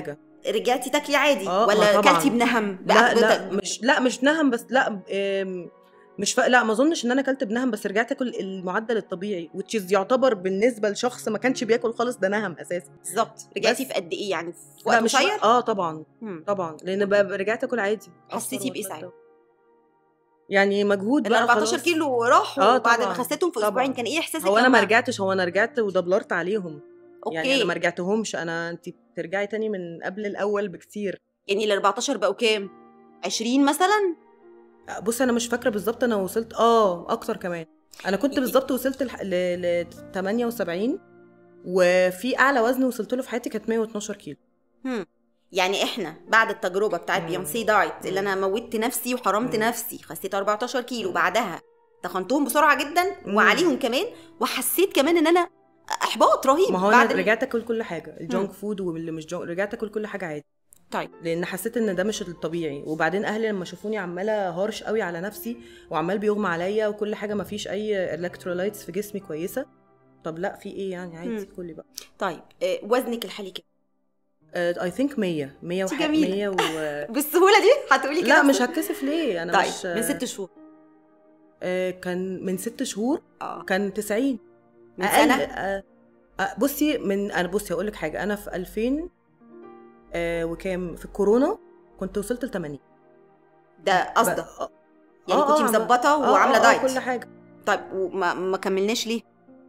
رجعتي تاكلي عادي آه، ولا ما طبعاً. اكلتي بنهم لا بقى- لا بقى- مش لا مش نهم بس لا آم، مش ف... لا ما اظنش ان انا اكلت بنهم بس رجعت اكل المعدل الطبيعي وتشيز يعتبر بالنسبه لشخص ما كانش بياكل خالص ده نهم اساسا بالظبط رجعتي بس- في قد ايه يعني في لا وقت مش قصير اه طبعا مم. طبعا لان ب- رجعت اكل عادي حسيتي أفطر بإيه وأتغدى. ساعتها؟ يعني مجهود ال بقى 14 خلاص. كيلو راحوا آه، وبعد ما طبعاً. خسيتهم في طبعاً. اسبوعين كان ايه احساسك هو انا ما لما- رجعتش هو انا رجعت ودبلرت عليهم اوكي يعني انا ما رجعتهمش انا انت بترجعي تاني من قبل الاول بكتير يعني ال 14 بقوا كام 20 مثلا بص انا مش فاكره بالظبط انا وصلت اه اكتر كمان انا كنت بالظبط وصلت لح- ل ل 78 وفي اعلى وزن وصلت له في حياتي كانت 112 كيلو هم. يعني احنا بعد التجربه بتاعت مم. بيونسي دايت اللي مم. انا موتت نفسي وحرمت مم. نفسي خسيت 14 كيلو مم. بعدها تخنتهم بسرعه جدا مم. وعليهم كمان وحسيت كمان ان انا احباط رهيب ما هو بعد انا ال- رجعت اكل كل حاجه الجونك فود واللي مش جونك رجعت اكل كل حاجه عادي طيب لان حسيت ان ده مش الطبيعي وبعدين اهلي لما شافوني عماله هارش قوي على نفسي وعمال بيغمى عليا وكل حاجه ما فيش اي الكترولايتس في جسمي كويسه طب لا في ايه يعني عادي مم. كلي بقى طيب آه، وزنك الحالي كام اي ثينك 100 100 انت وحاجه جميلة. 100 و... بالسهوله دي هتقولي كده لا بس- مش هتكسف ليه انا طيب مش من ست شهور آه، كان من ست شهور اه كان 90 من أقل- سنه آه، آه، بصي من انا بصي هقول لك حاجه انا في 2000 آه، وكام في الكورونا كنت وصلت ل 80 ده قصدك آه، يعني آه، كنت آه، مظبطه آه، وعامله آه، آه، دايت كل حاجه طيب وما ما كملناش ليه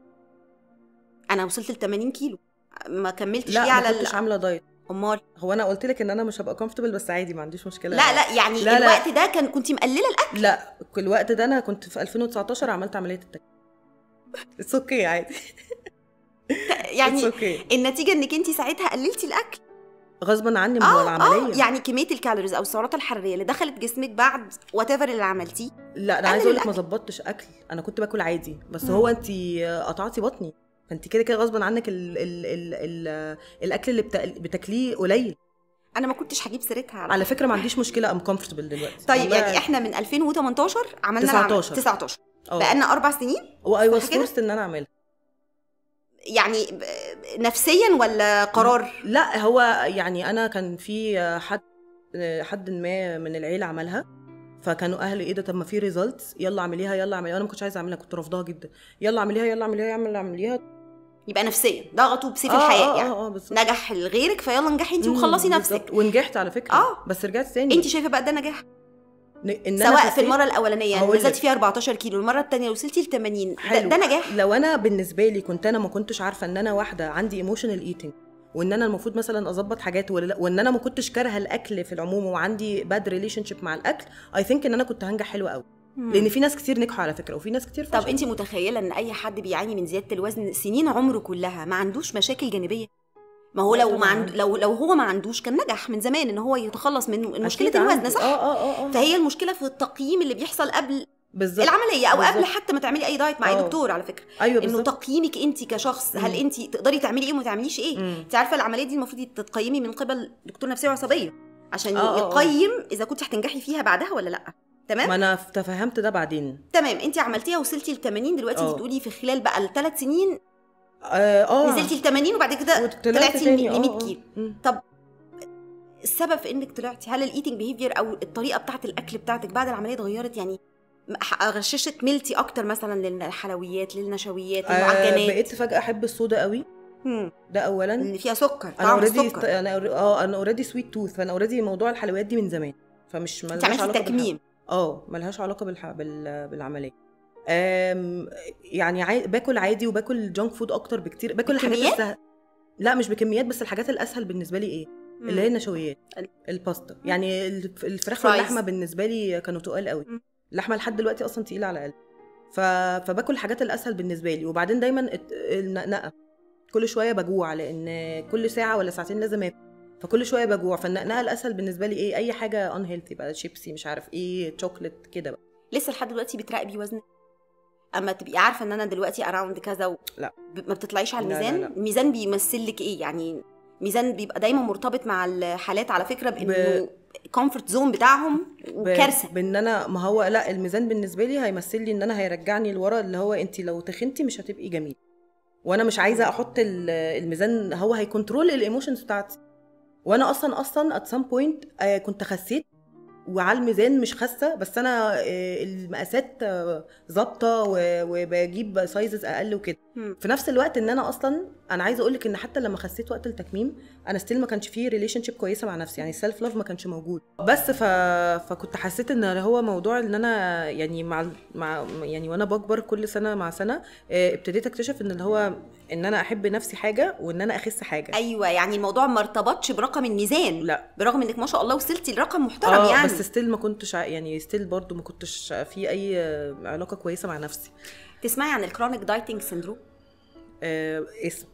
انا وصلت ل 80 كيلو ما كملتش ليه لا على ما كنتش ال- عامله دايت امال هو انا قلت لك ان انا مش هبقى كومفتبل بس عادي ما عنديش مشكله لا لا يعني لا، لا. الوقت ده كان كنت مقلله الاكل لا الوقت ده انا كنت في 2019 عملت عمليه التكميم اتس اوكي عادي يعني اتس اوكي النتيجه انك انت ساعتها قللتي الاكل غصبا عني ما هو اه العمليه يعني كميه الكالوريز او السعرات الحراريه اللي دخلت جسمك بعد وات ايفر اللي عملتيه لا انا قلل عايزه اقول لك ما الأكل. ظبطتش اكل انا كنت باكل عادي بس مم. هو انت قطعتي بطني فانت كده كده غصبا عنك ال ال ال ال الاكل اللي بتا... بتاكليه قليل انا ما كنتش هجيب سيرتها على على فكره ما عنديش مشكله ام كومفورتبل دلوقتي طيب والله يعني احنا من 2018 عملنا 19. 19 19 اه بقالنا اربع سنين واي واز صح كده؟ فورست ان انا اعملها يعني ب- نفسيا ولا قرار لا هو يعني انا كان في حد حد ما من العيله عملها فكانوا اهلي ايه ده طب ما في ريزلتس يلا اعمليها يلا اعمليها انا ما كنتش عايزه اعملها كنت رافضاها جدا يلا اعمليها يلا اعمليها يلا اعمليها يبقى نفسيا ضغطوا بسيف آه، الحياه آه، يعني اه اه بالظبط نجح لغيرك فيلا نجحي انت مم، وخلصي بالظبط. نفسك ونجحت على فكره آه. بس رجعت تاني انت شايفه بقى ده نجاح ن- ان أنا سواء في خسيت- المره الاولانيه هقول نزلتي لك. فيها 14 كيلو المره الثانيه وصلتي ل 80 ده, حلو. ده نجاح لو انا بالنسبه لي كنت انا ما كنتش عارفه ان انا واحده عندي ايموشنال ايتنج وان انا المفروض مثلا اظبط حاجات ولا لا وان انا ما كنتش كارهه الاكل في العموم وعندي باد ريليشن شيب مع الاكل اي ثينك ان انا كنت هنجح حلو قوي لان في ناس كتير نجحوا على فكره وفي ناس كتير طب فشلوا. انت متخيله ان اي حد بيعاني من زياده الوزن سنين عمره كلها ما عندوش مشاكل جانبيه ما هو لا لو ما طبعاً. عند لو لو هو ما عندوش كان نجح من زمان ان هو يتخلص من من مشكله أكيد الوزن عندي. صح اه اه اه اه فهي المشكله في التقييم اللي بيحصل قبل بالظبط العمليه او قبل بالظبط. حتى ما تعملي اي دايت مع اي آه. دكتور على فكره ايوه انه بالظبط تقييمك انت كشخص هل مم. انت تقدري تعملي ايه وما تعمليش ايه مم. انت عارفه العمليه دي المفروض تتقيمي من قبل دكتور نفسيه وعصبيه عشان آه، آه، آه. يقيم اذا كنت هتنجحي فيها بعدها ولا لا تمام ما انا تفهمت ده بعدين تمام انت عملتيها وصلتي ل 80 دلوقتي انت آه. بتقولي في خلال بقى الثلاث سنين اه اه نزلتي ل 80 وبعد كده وطلعت طلعتي تاني، ل آه، 100 آه. كيلو مم. طب السبب في انك طلعتي هل الايتنج بيهيفير او الطريقه بتاعت الاكل بتاعتك بعد العمليه اتغيرت يعني ح- غششت ملتي اكتر مثلا للحلويات للنشويات آه للمعجنات بقيت فجاه احب الصودا قوي مم. ده اولا اللي فيها سكر انا طعم اوريدي السكر انا already- اه انا اوريدي سويت توث فانا اوريدي موضوع الحلويات دي من زمان فمش انت ملهاش عملتي علاقه بالح- تكميم اه ملهاش علاقه بالح... بال... بالعمليه أم... يعني عاي... باكل عادي وباكل جانك فود اكتر بكتير باكل الحاجات بكميات؟ السهل لا مش بكميات بس الحاجات الاسهل بالنسبه لي ايه مم. اللي هي النشويات ال- الباستا يعني الف- الفراخ فرايز. واللحمه بالنسبه لي كانوا تقال قوي مم. اللحمه لحد دلوقتي اصلا تقيله على قلبي ف... فباكل الحاجات الاسهل بالنسبه لي وبعدين دايما الت- النقنقه كل شويه بجوع لان كل ساعه ولا ساعتين لازم اكل فكل شويه بجوع فالنقنقه الاسهل بالنسبه لي ايه اي حاجه ان هيلثي بقى شيبسي مش عارف ايه شوكليت كده بقى لسه لحد دلوقتي بتراقبي وزنك اما تبقي عارفه ان انا دلوقتي اراوند كذا و... لا. ب- ما بتطلعيش على لا، لا، الميزان لا. الميزان بيمثل لك ايه يعني ميزان بيبقى دايما مرتبط مع الحالات على فكره بانه كومفورت زون بتاعهم ب- وكارثه بان انا ما هو لا الميزان بالنسبه لي هيمثل لي ان انا هيرجعني لورا اللي هو انت لو تخنتي مش هتبقي جميل وانا مش عايزه احط ال- الميزان هو هيكنترول الايموشنز بتاعتي وانا اصلا اصلا ات سام بوينت كنت خسيت وعلى الميزان مش خاسه بس انا آه، المقاسات آه، ظابطه و- وبجيب سايزز اقل وكده مم. في نفس الوقت ان انا اصلا انا عايزه اقول لك ان حتى لما خسيت وقت التكميم انا ستيل ما كانش فيه ريليشن شيب كويسه مع نفسي يعني السيلف لاف ما كانش موجود بس ف... فكنت حسيت ان هو موضوع ان انا يعني مع مع يعني وانا بكبر كل سنه مع سنه آه، ابتديت اكتشف ان اللي هو ان انا احب نفسي حاجه وان انا اخس حاجه ايوه يعني الموضوع ما ارتبطش برقم الميزان لا برغم انك ما شاء الله وصلتي لرقم محترم اه يعني بس ستيل ما كنتش ع- يعني ستيل برضو ما كنتش في اي علاقه كويسه مع نفسي تسمعي عن الكرونيك دايتنج سيندروم آه اسم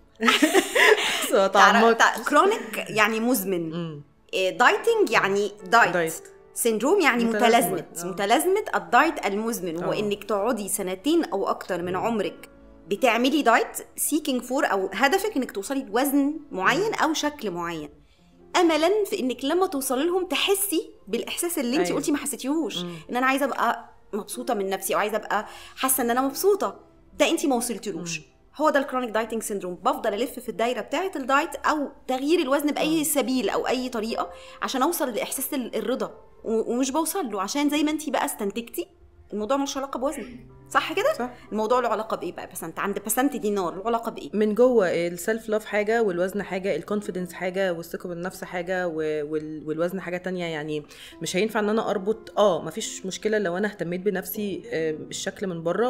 طعمات كرونيك يعني مزمن مم. دايتنج يعني دايت, دايت. سندروم يعني متلازمة. متلازمه آه. متلازمه الدايت المزمن هو آه. انك تقعدي سنتين او اكتر من عمرك بتعملي دايت سيكينج فور او هدفك انك توصلي لوزن معين او شكل معين املا في انك لما توصلي لهم تحسي بالاحساس اللي انت أيوة. قلتي ما حسيتيهوش مم. ان انا عايزه ابقى مبسوطه من نفسي او عايزه ابقى حاسه ان انا مبسوطه ده انت ما وصلتلوش هو ده الكرونيك دايتنج سيندروم بفضل الف في الدايره بتاعه الدايت او تغيير الوزن باي سبيل او اي طريقه عشان اوصل لاحساس ال- الرضا و- ومش بوصل له عشان زي ما انت بقى استنتجتي الموضوع ملوش علاقه بوزن صح كده صح الموضوع له علاقه بايه بقى بسنت عند بسنت دينار له علاقه بايه من جوه السيلف لاف حاجه والوزن حاجه الكونفيدنس حاجه والثقه بالنفس حاجه و- وال- والوزن حاجه تانية يعني مش هينفع ان انا اربط اه مفيش مشكله لو انا اهتميت بنفسي آه، الشكل من بره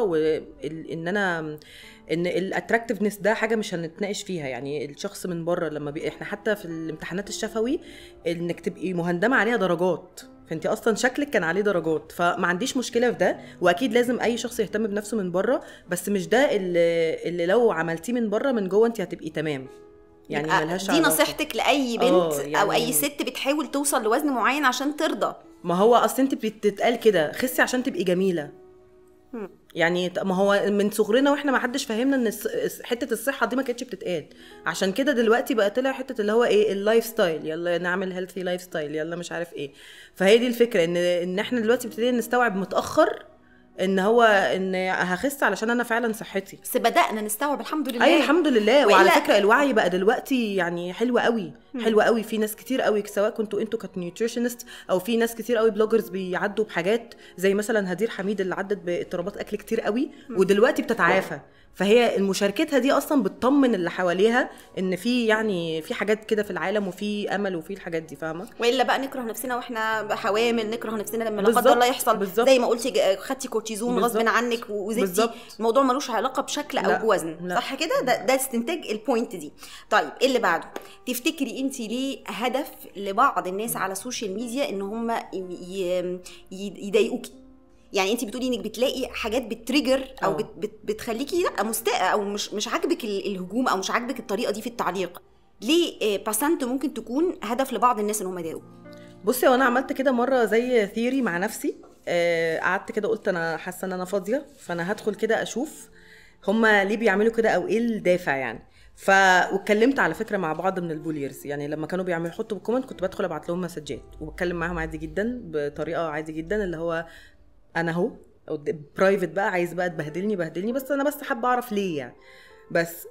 وان انا ان الاتراكتفنس ده حاجه مش هنتناقش فيها يعني الشخص من بره لما بي... احنا حتى في الامتحانات الشفوي انك تبقي مهندمه عليها درجات فانت اصلا شكلك كان عليه درجات فما عنديش مشكله في ده واكيد لازم اي شخص يهتم بنفسه من بره بس مش ده اللي, اللي لو عملتيه من بره من جوه انت هتبقي تمام يعني يبقى ملهاش دي علاقة. نصيحتك لاي بنت آه، او يعني- اي ست بتحاول توصل لوزن معين عشان ترضى ما هو اصل انت بتتقال كده خسي عشان تبقي جميله مم. يعني ط- ما هو من صغرنا واحنا ما حدش فهمنا ان الص- حته الصحه دي ما كانتش بتتقال عشان كده دلوقتي بقى طلع حته اللي هو ايه اللايف ستايل يلا نعمل هيلثي لايف ستايل يلا مش عارف ايه فهي دي الفكره ان ان احنا دلوقتي ابتدينا نستوعب متاخر ان هو ان هخس علشان انا فعلا صحتي بس بدانا نستوعب الحمد لله ايوه الحمد لله وعلى وإلا- فكره الوعي بقى دلوقتي يعني حلو قوي حلو قوي في ناس كتير قوي سواء كنتوا انتوا كنيوتريشنست او في ناس كتير قوي بلوجرز بيعدوا بحاجات زي مثلا هدير حميد اللي عدت باضطرابات اكل كتير قوي ودلوقتي بتتعافى فهي مشاركتها دي اصلا بتطمن اللي حواليها ان في يعني في حاجات كده في العالم وفي امل وفي الحاجات دي فاهمه والا بقى نكره نفسنا واحنا حوامل نكره نفسنا لما لا بالظبط، قدر الله يحصل بالظبط. زي ما قلتي ج- خدتي كورتيزون غصب بالظبط، عنك وزدتي بالظبط. الموضوع ملوش علاقه بشكل او لا، بوزن لا. صح كده ده, ده استنتاج البوينت دي طيب ايه اللي بعده تفتكري انت ليه هدف لبعض الناس على السوشيال ميديا ان هم ي- ي- ي- يضايقوكي يعني انت بتقولي انك بتلاقي حاجات بتريجر او اه. بت بت بتخليكي لا مستاءه او مش مش عاجبك ال- الهجوم او مش عاجبك الطريقه دي في التعليق ليه آه، باسنت ممكن تكون هدف لبعض الناس ان هم يضايقوا بصي وانا عملت كده مره زي ثيوري مع نفسي آه، قعدت كده قلت انا حاسه ان انا فاضيه فانا هدخل كده اشوف هما ليه بيعملوا كده او ايه الدافع يعني ف واتكلمت على فكره مع بعض من البوليرز يعني لما كانوا بيعملوا يحطوا بالكومنت كنت بدخل ابعت لهم مسجات وبتكلم معاهم عادي جدا بطريقه عادي جدا اللي هو انا اهو برايفت بقى عايز بقى تبهدلني بهدلني بس انا بس حابه اعرف ليه يعني بس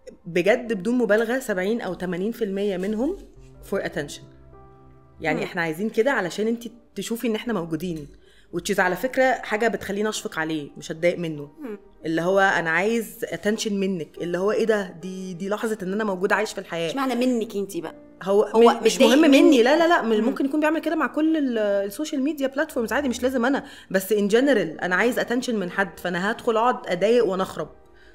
بجد بدون مبالغه 70 او 80% منهم فور اتنشن يعني مم. احنا عايزين كده علشان انت تشوفي ان احنا موجودين وتشيز على فكره حاجه بتخليني اشفق عليه مش هتضايق منه مم. اللي هو انا عايز اتنشن منك اللي هو ايه ده دي دي لحظه ان انا موجود عايش في الحياه مش معنى منك انت بقى هو, هو هو مش متضايق مهم مني. مني لا لا لا مش مم. ممكن يكون بيعمل كده مع كل ال- السوشيال ميديا بلاتفورمز عادي مش لازم انا بس ان جنرال انا عايز اتنشن من حد فانا هدخل اقعد اضايق وانا اخرب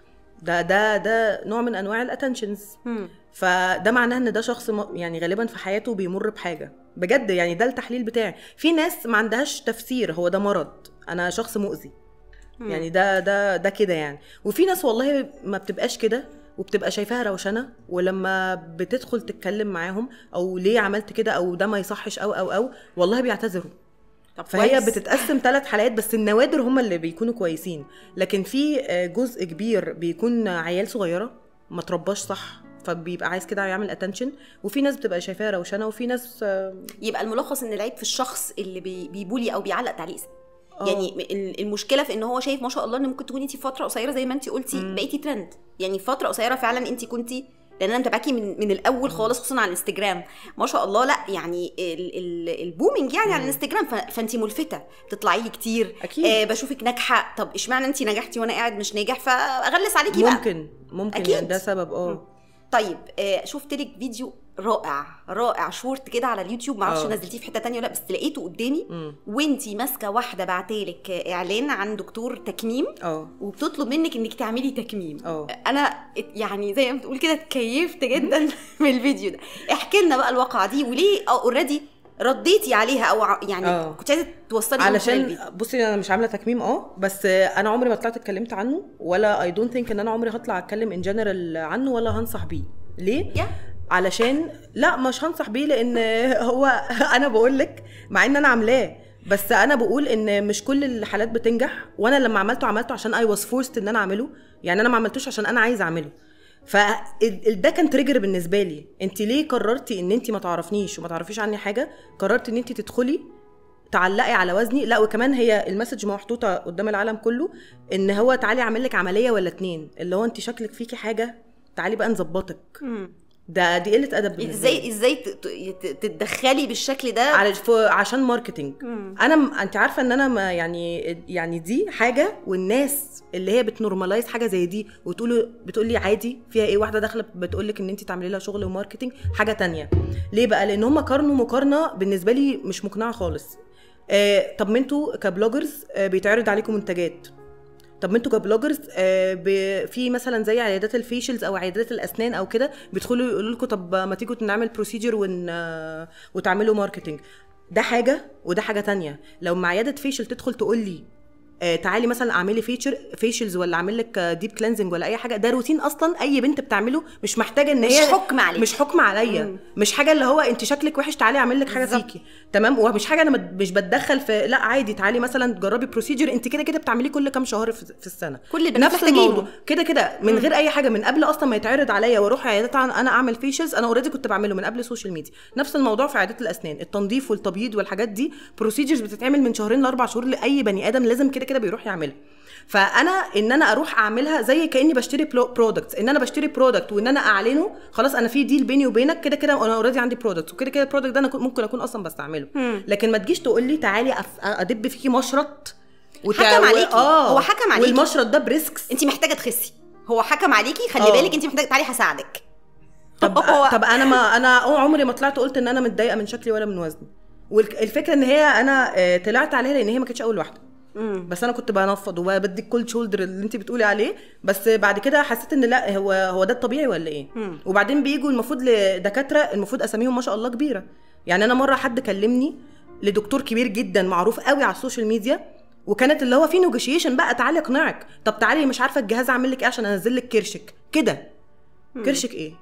ده ده ده نوع من انواع الاتنشنز مم. فده معناه ان ده شخص م- يعني غالبا في حياته بيمر بحاجه بجد يعني ده التحليل بتاعي في ناس ما عندهاش تفسير هو ده مرض انا شخص مؤذي مم. يعني ده ده ده كده يعني وفي ناس والله ما بتبقاش كده وبتبقى شايفاها روشنه ولما بتدخل تتكلم معاهم او ليه عملت كده او ده ما يصحش او او او والله بيعتذروا طب فهي كويس. بتتقسم ثلاث حالات بس النوادر هم اللي بيكونوا كويسين لكن في آه، جزء كبير بيكون عيال صغيره ما ترباش صح فبيبقى عايز كده يعمل اتنشن وفي ناس بتبقى شايفاها روشنه وفي ناس آه، يبقى الملخص ان العيب في الشخص اللي بي- بيبولي او بيعلق تعليق آه. يعني ال- المشكله في ان هو شايف ما شاء الله ان ممكن تكوني انت في فتره قصيره زي ما انت قلتي مم. بقيتي ترند يعني في فتره قصيره فعلا انت كنتي لان انا متابعاكي من من الاول خالص خصوصا على الانستجرام ما شاء الله لا يعني ال ال البومينج يعني على الانستجرام فانت ملفته بتطلعي لي كتير أكيد. آه بشوفك ناجحه طب اشمعنى انت نجحتي وانا قاعد مش ناجح فاغلس عليكي بقى ممكن ممكن أكيد. يعني ده سبب اه طيب آه شفت لك فيديو رائع رائع شورت كده على اليوتيوب معرفش آه. نزلتيه في حته تانية ولا لأ، بس لقيته قدامي مم. وانتي ماسكه واحده بعتلك اعلان عن دكتور تكميم اه وبتطلب منك انك تعملي تكميم اه انا ات- يعني زي ما بتقول كده اتكيفت جدا من الفيديو ده احكي لنا بقى الواقعه دي وليه اوريدي رديتي عليها او ع- يعني آه. كنت عايزه توصلي إيه من خلال علشان الفيديو؟ بصي انا مش عامله تكميم اه بس انا عمري ما طلعت اتكلمت عنه ولا اي دونت ثينك ان انا عمري هطلع اتكلم ان جنرال عنه ولا هنصح بيه ليه يا علشان لا مش هنصح بيه لان هو انا بقول لك مع ان انا عاملاه بس انا بقول ان مش كل الحالات بتنجح وانا لما عملته عملته عشان اي واز فورست ان انا اعمله يعني انا ما عملتوش عشان انا عايزه اعمله فده كان تريجر بالنسبه لي انت ليه قررتي ان انت ما تعرفنيش وما تعرفيش عني حاجه قررت ان انت تدخلي تعلقي على وزني لا وكمان هي المسج محطوطه قدام العالم كله ان هو تعالي اعمل لك عمليه ولا اتنين اللي هو انت شكلك فيكي حاجه تعالي بقى نظبطك ده دي قله ادب بالنسبه لي. ازاي ازاي ت- ت- تتدخلي بالشكل ده على ف- عشان ماركتينج مم. انا م... انت عارفه ان انا ما يعني يعني دي حاجه والناس اللي هي بتنورماليز حاجه زي دي وتقول بتقول لي عادي فيها ايه واحده داخله بتقول لك ان انت تعملي لها شغل وماركتينج حاجه تانية ليه بقى لان هم قارنوا مقارنه بالنسبه لي مش مقنعه خالص آه طب ما انتوا كبلوجرز آه بيتعرض عليكم منتجات طب ما انتوا كبلوجرز آه ب- في مثلا زي عيادات الفيشلز او عيادات الاسنان او كده بيدخلوا يقولوا لكم طب ما تيجوا نعمل بروسيجر ون آه، وتعملوا ماركتنج ده حاجه وده حاجه تانية لو مع عياده فيشل تدخل تقول لي آه تعالي مثلا اعملي فيتشر فيشلز ولا اعمل لك ديب كلينزنج ولا اي حاجه ده روتين اصلا اي بنت بتعمله مش محتاجه ان مش هي حكم عليك. مش حكم عليا مم. مش حاجه اللي هو انت شكلك وحش تعالي اعمل لك حاجه بالظبط. فيكي تمام ومش حاجه انا مت- مش بتدخل في لا عادي تعالي مثلا تجربي بروسيجر انت كده كده بتعمليه كل كام شهر في, في السنه كل البنات نفس محتاجينه. الموضوع كده كده من غير اي حاجه من قبل اصلا ما يتعرض عليا واروح عيادات عن- انا اعمل فيشلز انا اوريدي كنت بعمله من قبل السوشيال ميديا نفس الموضوع في عيادات الاسنان التنظيف والتبييض والحاجات دي بروسيجرز بتتعمل من شهرين لاربع شهور لاي بني ادم لازم كده كده بيروح يعملها فانا ان انا اروح اعملها زي كاني بشتري برودكتس ان انا بشتري برودكت وان انا اعلنه خلاص انا في ديل بيني وبينك كده كده انا اوريدي عندي برودكت وكده كده البرودكت ده انا كنت- ممكن اكون اصلا بستعمله مم. لكن ما تجيش تقول لي تعالي أف- ادب فيكي مشرط حكم عليكي. هو حكم عليكي. والمشرط ده بريسكس انت محتاجه تخسي هو حكم عليكي خلي اه. بالك انت محتاجه تعالي هساعدك طب هو- طب انا ما انا عمري ما طلعت قلت ان انا متضايقه من شكلي ولا من وزني والفكره ان هي انا آه، طلعت عليها لان هي ما كانتش اول واحده مم. بس انا كنت بنفض وبدي كل شولدر اللي انت بتقولي عليه بس بعد كده حسيت ان لا هو هو ده الطبيعي ولا ايه مم. وبعدين بيجوا المفروض لدكاتره المفروض اساميهم ما شاء الله كبيره يعني انا مره حد كلمني لدكتور كبير جدا معروف قوي على السوشيال ميديا وكانت اللي هو في نيجوشيشن بقى تعالي اقنعك طب تعالي مش عارفه الجهاز اعمل لك ايه عشان انزل لك كرشك كده كرشك ايه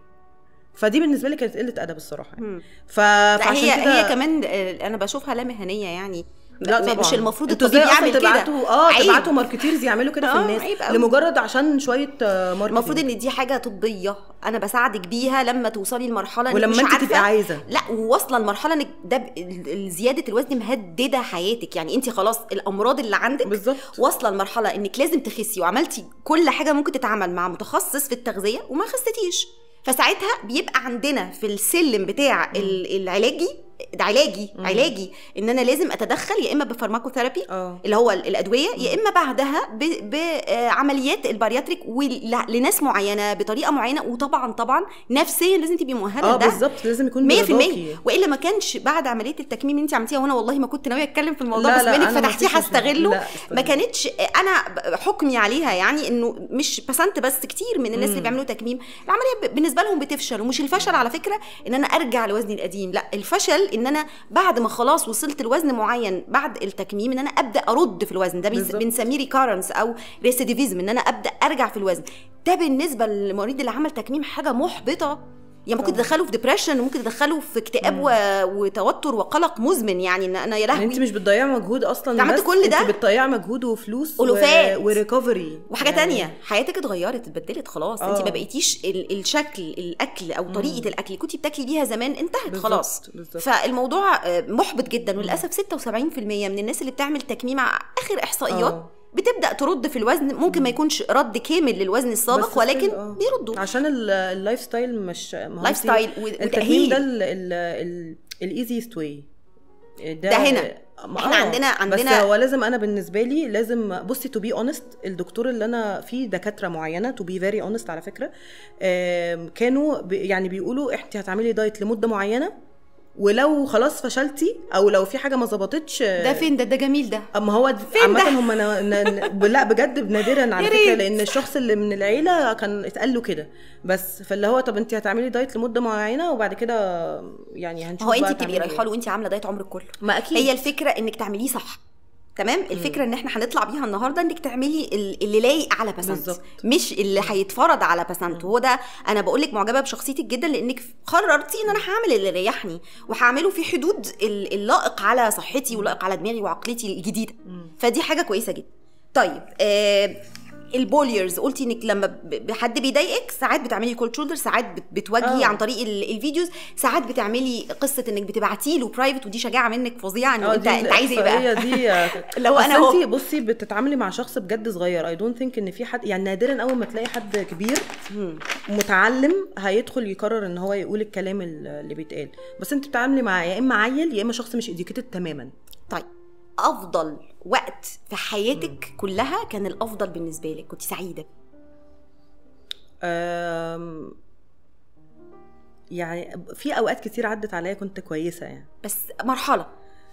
فدي بالنسبه لي كانت قله ادب الصراحه يعني. مم. ف... لا فعشان هي كده هي كمان آه، انا بشوفها لا مهنيه يعني لا م- طبعا مش المفروض انتوا الطبيب ازاي اصلا يعمل كده تبعتوا اه عيب. تبعتوا ماركتيرز يعملوا كده في اه، الناس عيب قوي. لمجرد عشان شويه آه، ماركتينج المفروض ان دي حاجه طبيه انا بساعدك بيها لما توصلي لمرحله انك ولما مش انت عارفة تبقي عايزه لا وواصله لمرحله انك ده ب- ال- ال- زياده الوزن مهدده حياتك يعني انت خلاص الامراض اللي عندك بالظبط واصله لمرحله انك لازم تخسي وعملتي كل حاجه ممكن تتعمل مع متخصص في التغذيه وما خستيش فساعتها بيبقى عندنا في السلم بتاع ال- العلاجي ده علاجي مم. علاجي ان انا لازم اتدخل يا اما بفارماكوثيرابي اه اللي هو ال- الادويه يا اما بعدها بعمليات البارياتريك ول- لناس معينه بطريقه معينه وطبعا طبعا نفسيا لازم تبقي مؤهله اه لده بالظبط لازم يكون 100% برضاكي. والا ما كانش بعد عمليه التكميم اللي انت عملتيها وانا والله ما كنت ناويه اتكلم في الموضوع لا، بس لا، بالك أنا ما فتحتيه فيش مشكلة. هستغله لا، ما استغله. كانتش انا ب- حكمي عليها يعني انه مش بسنت بس كتير من الناس اللي مم. بيعملوا تكميم العمليه ب- بالنسبه لهم بتفشل ومش الفشل على فكره ان انا ارجع لوزني القديم لا الفشل ان انا بعد ما خلاص وصلت لوزن معين بعد التكميم ان انا ابدا ارد في الوزن ده بيس- بالظبط. بنسميه ريكارنس او ريسيديفيزم ان انا ابدا ارجع في الوزن ده بالنسبه للمريض اللي عمل تكميم حاجه محبطه يعني ممكن طبعا. تدخله في ديبرشن وممكن تدخله في اكتئاب و... وتوتر وقلق مزمن يعني ان انا يا يعني لهوي انت مش بتضيعي مجهود اصلا انت عملت بس، كل ده؟ انت بتضيعي مجهود وفلوس ألوفات. و... وريكفري وحاجه يعني تانية حياتك اتغيرت اتبدلت خلاص انت آه. ما بقيتيش ال- الشكل الاكل او طريقه الاكل اللي كنتي بتاكلي بيها زمان انتهت بالظبط، خلاص بالظبط. فالموضوع آه، محبط جدا وللاسف 76% من الناس اللي بتعمل تكميم ع- اخر احصائيات آه. بتبدا ترد في الوزن ممكن ما يكونش رد كامل للوزن السابق بس ولكن still، آه. بيردوا عشان ال- اللايف ستايل مش ما هو لايف انتي- ستايل التكميم ده وتاهيل الايزيست واي ده هنا. إحنا عندنا- عندنا- بس هو لازم انا بالنسبه لي لازم بصي تو بي اونست الدكتور اللي انا فيه دكاتره معينه تو بي فيري اونست على فكره آم، كانوا بي- يعني بيقولوا انت هتعملي دايت لمده معينه ولو خلاص فشلتي او لو في حاجه ما ظبطتش ده فين ده ده جميل ده اما هو فين عامة ده؟ هم ن... ن... لا بجد نادرا على يا فكره ريت. لان الشخص اللي من العيله كان اتقال له كده بس فاللي هو طب انت هتعملي دايت لمده معينه وبعد كده يعني هنشوف هو انت بقى بتبقي تعملي رايحه إيه. له وانت عامله دايت عمرك كله ما اكيد هي الفكره انك تعمليه صح تمام الفكره ان احنا هنطلع بيها النهارده انك تعملي ال- اللي لايق على بسنت بالظبط. مش اللي هيتفرض على بسنت هو ده انا بقول لك معجبه بشخصيتك جدا لانك قررتي ان انا هعمل اللي يريحني وهعمله في حدود ال- اللائق على صحتي واللائق على دماغي وعقليتي الجديده فدي حاجه كويسه جدا طيب آه البوليرز قلتي انك لما ب- حد بيضايقك ساعات بتعملي كول شولدر ساعات بت- بتواجهي آه. عن طريق ال- الفيديوز ساعات بتعملي قصه انك بتبعتي له برايفت ودي شجاعه منك فظيعه انه اه انت دي انت عايز ايه بقى الإحصائية دي اللي هو أنا أصل أهو. انت بصي بتتعاملي مع شخص بجد صغير اي دونت ثينك ان في حد يعني نادرا اول ما تلاقي حد كبير متعلم هيدخل يقرر ان هو يقول الكلام اللي بيتقال بس انت بتتعاملي مع يا اما عيل يا اما شخص مش اديوكيتد تماما طيب افضل وقت في حياتك كلها كان الافضل بالنسبه لك كنت سعيده أم، يعني في اوقات كتير عدت عليا كنت كويسه يعني بس مرحله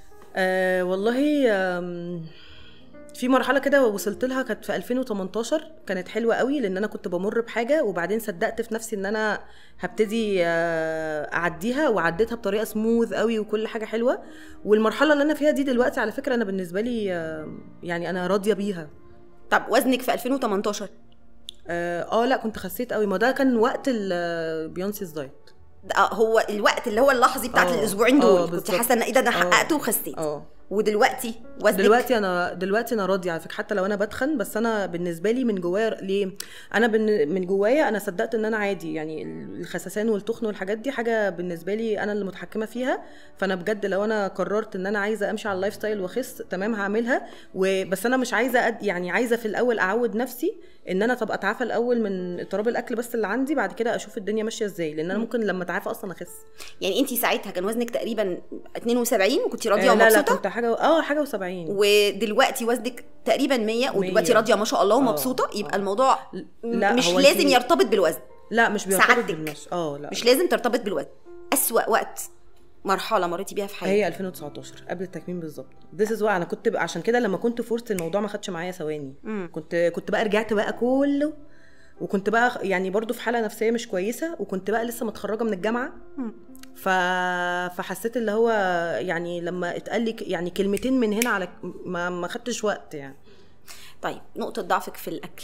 أه والله أم، في مرحله كده وصلت لها كانت في 2018 كانت حلوه قوي لان انا كنت بمر بحاجه وبعدين صدقت في نفسي ان انا هبتدي آه، اعديها وعديتها بطريقه سموث قوي وكل حاجه حلوه والمرحله اللي انا فيها دي دلوقتي على فكره انا بالنسبه لي آه، يعني انا راضيه بيها طب وزنك في 2018 اه آه، لا كنت خسيت قوي ما ده كان وقت ال- بيونسي's دايت ده هو الوقت اللي هو اللحظي بتاعت آه. الاسبوعين آه، دول كنت بالظبط. حاسه ان ايه ده انا آه. حققته وخسيت اه ودلوقتي وزنك دلوقتي انا دلوقتي انا راضيه على فكره حتى لو انا بتخن بس انا بالنسبه لي من جوايا ليه انا بن- من جوايا انا صدقت ان انا عادي يعني الخسسان والتخن والحاجات دي حاجه بالنسبه لي انا اللي متحكمه فيها فانا بجد لو انا قررت ان انا عايزه امشي على اللايف ستايل واخس تمام هعملها وبس انا مش عايزه أد... يعني عايزه في الاول اعود نفسي ان انا طب اتعافى الاول من اضطراب الاكل بس اللي عندي بعد كده اشوف الدنيا ماشيه ازاي لان انا ممكن لما اتعافى اصلا اخس يعني انت ساعتها كان وزنك تقريبا 72 وكنت راضيه آه، لا لا ومبسوطه كنت حاجه اه حاجه و70 ودلوقتي وزنك تقريبا 100 ودلوقتي 100. راضيه ما شاء الله آه، ومبسوطه يبقى آه. الموضوع لا، مش هو لازم انتي- يرتبط بالوزن لا مش بيرتبط سعادتك. بالمشي اه لا مش لازم ترتبط بالوزن أسوأ وقت مرحله مريتي بيها في حياتك هي 2019 قبل التكميم بالظبط ذس از انا كنت بقى عشان كده لما كنت فورت الموضوع ما خدش معايا ثواني مم. كنت كنت بقى رجعت بقى كله وكنت بقى خ- يعني برضو في حاله نفسيه مش كويسه وكنت بقى لسه متخرجه من الجامعه مم. ف... فحسيت اللي هو يعني لما اتقال لي ك- يعني كلمتين من هنا على ما ما خدتش وقت يعني طيب نقطه ضعفك في الاكل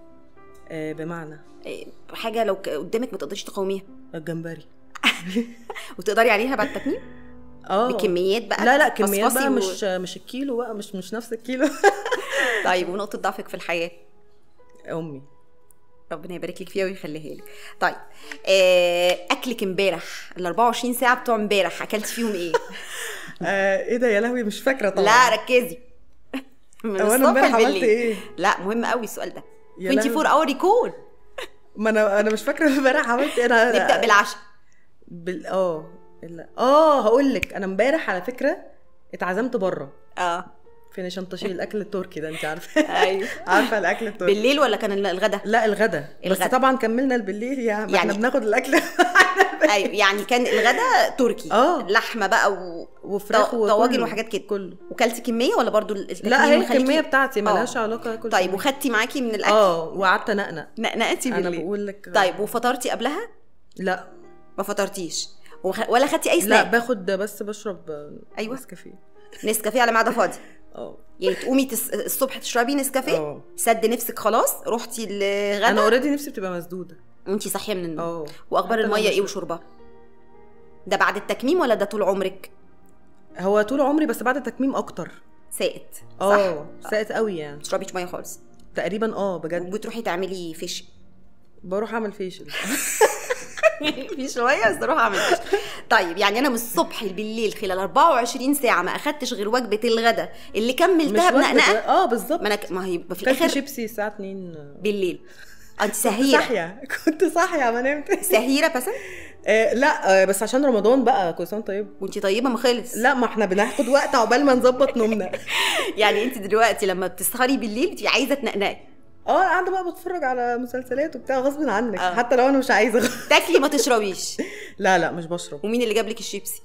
آه بمعنى إيه، حاجه لو ك- قدامك ما تقدريش تقاوميها الجمبري وتقدري عليها بعد التكميم اه بكميات بقى لا لا كميات فصفصي بقى و- مش مش الكيلو بقى مش مش نفس الكيلو طيب ونقطه ضعفك في الحياه امي ربنا يبارك لك فيها ويخليها لك طيب آه، اكلك امبارح ال 24 ساعه بتوع امبارح اكلت فيهم ايه آه ايه ده يا لهوي مش فاكره طبعا لا ركزي من هو انا الصبح امبارح عملت بالليل. ايه لا مهم قوي السؤال ده يا 24 اور ريكول ما انا انا مش فاكره امبارح عملت ايه انا نبدا بالعشاء بال اه لا اه هقول لك انا امبارح على فكره اتعزمت بره اه في نشنطشي الاكل التركي ده انت عارفه ايوه عارفه الاكل التركي بالليل ولا كان الغدا لا الغدا بس الغدا. طبعا كملنا بالليل يا ما احنا يعني- بناخد الاكل ايوه يعني كان الغدا تركي آه. لحمه بقى و... وفراخ طو- طواجن وكله. وحاجات كده كله وكلتي كميه ولا برضو التكميم لا هي مخليكي- الكميه بتاعتي مالهاش آه. علاقه كل طيب كمية. وخدتي معاكي من الاكل اه وقعدت انقنق نقنقتي انا بالليل بقول لك طيب وفطرتي قبلها لا ما فطرتيش وخ... ولا خدتي اي لا سناك باخد بس بشرب أيوة. نسكافيه نسكافيه على معده فاضي اه يعني تقومي تس... الصبح تشربي نسكافيه اه سد نفسك خلاص رحتي انا الغدا اوريدي نفسي بتبقى مسدوده وانتي صاحيه من النوم اه واخبار حتى لو الميه مش- ايه وشربها ده بعد التكميم ولا ده طول عمرك هو طول عمري بس بعد التكميم اكتر سائت اه صح ساقت قوي يعني تشربيش ميه خالص تقريبا اه بجد وبتروحي تعملي فيش بروح اعمل فيشل في شويه بس اروح اعمل كشك طيب يعني انا من الصبح بالليل خلال 24 ساعه ما اخدتش غير وجبه الغداء اللي كملتها وجبة- بنقنقه اه بالظبط ما انا ك- ما هي يبقى في كلت الاخر شيبسي الساعه 2 بالليل انت سهيره صاحيه كنت صاحيه ما نمت سهيره بس آه لا آه بس عشان رمضان بقى كل سنه طيب وانت طيبه ما خلص لا ما احنا بناخد وقت عقبال ما نظبط نومنا يعني انت دلوقتي لما بتسهري بالليل بتبقي عايزه تنقنقي اه قاعده بقى بتفرج على مسلسلات وبتاع غصب عنك آه. حتى لو انا مش عايزه تاكلي ما تشربيش لا لا مش بشرب ومين اللي جاب لك الشيبسي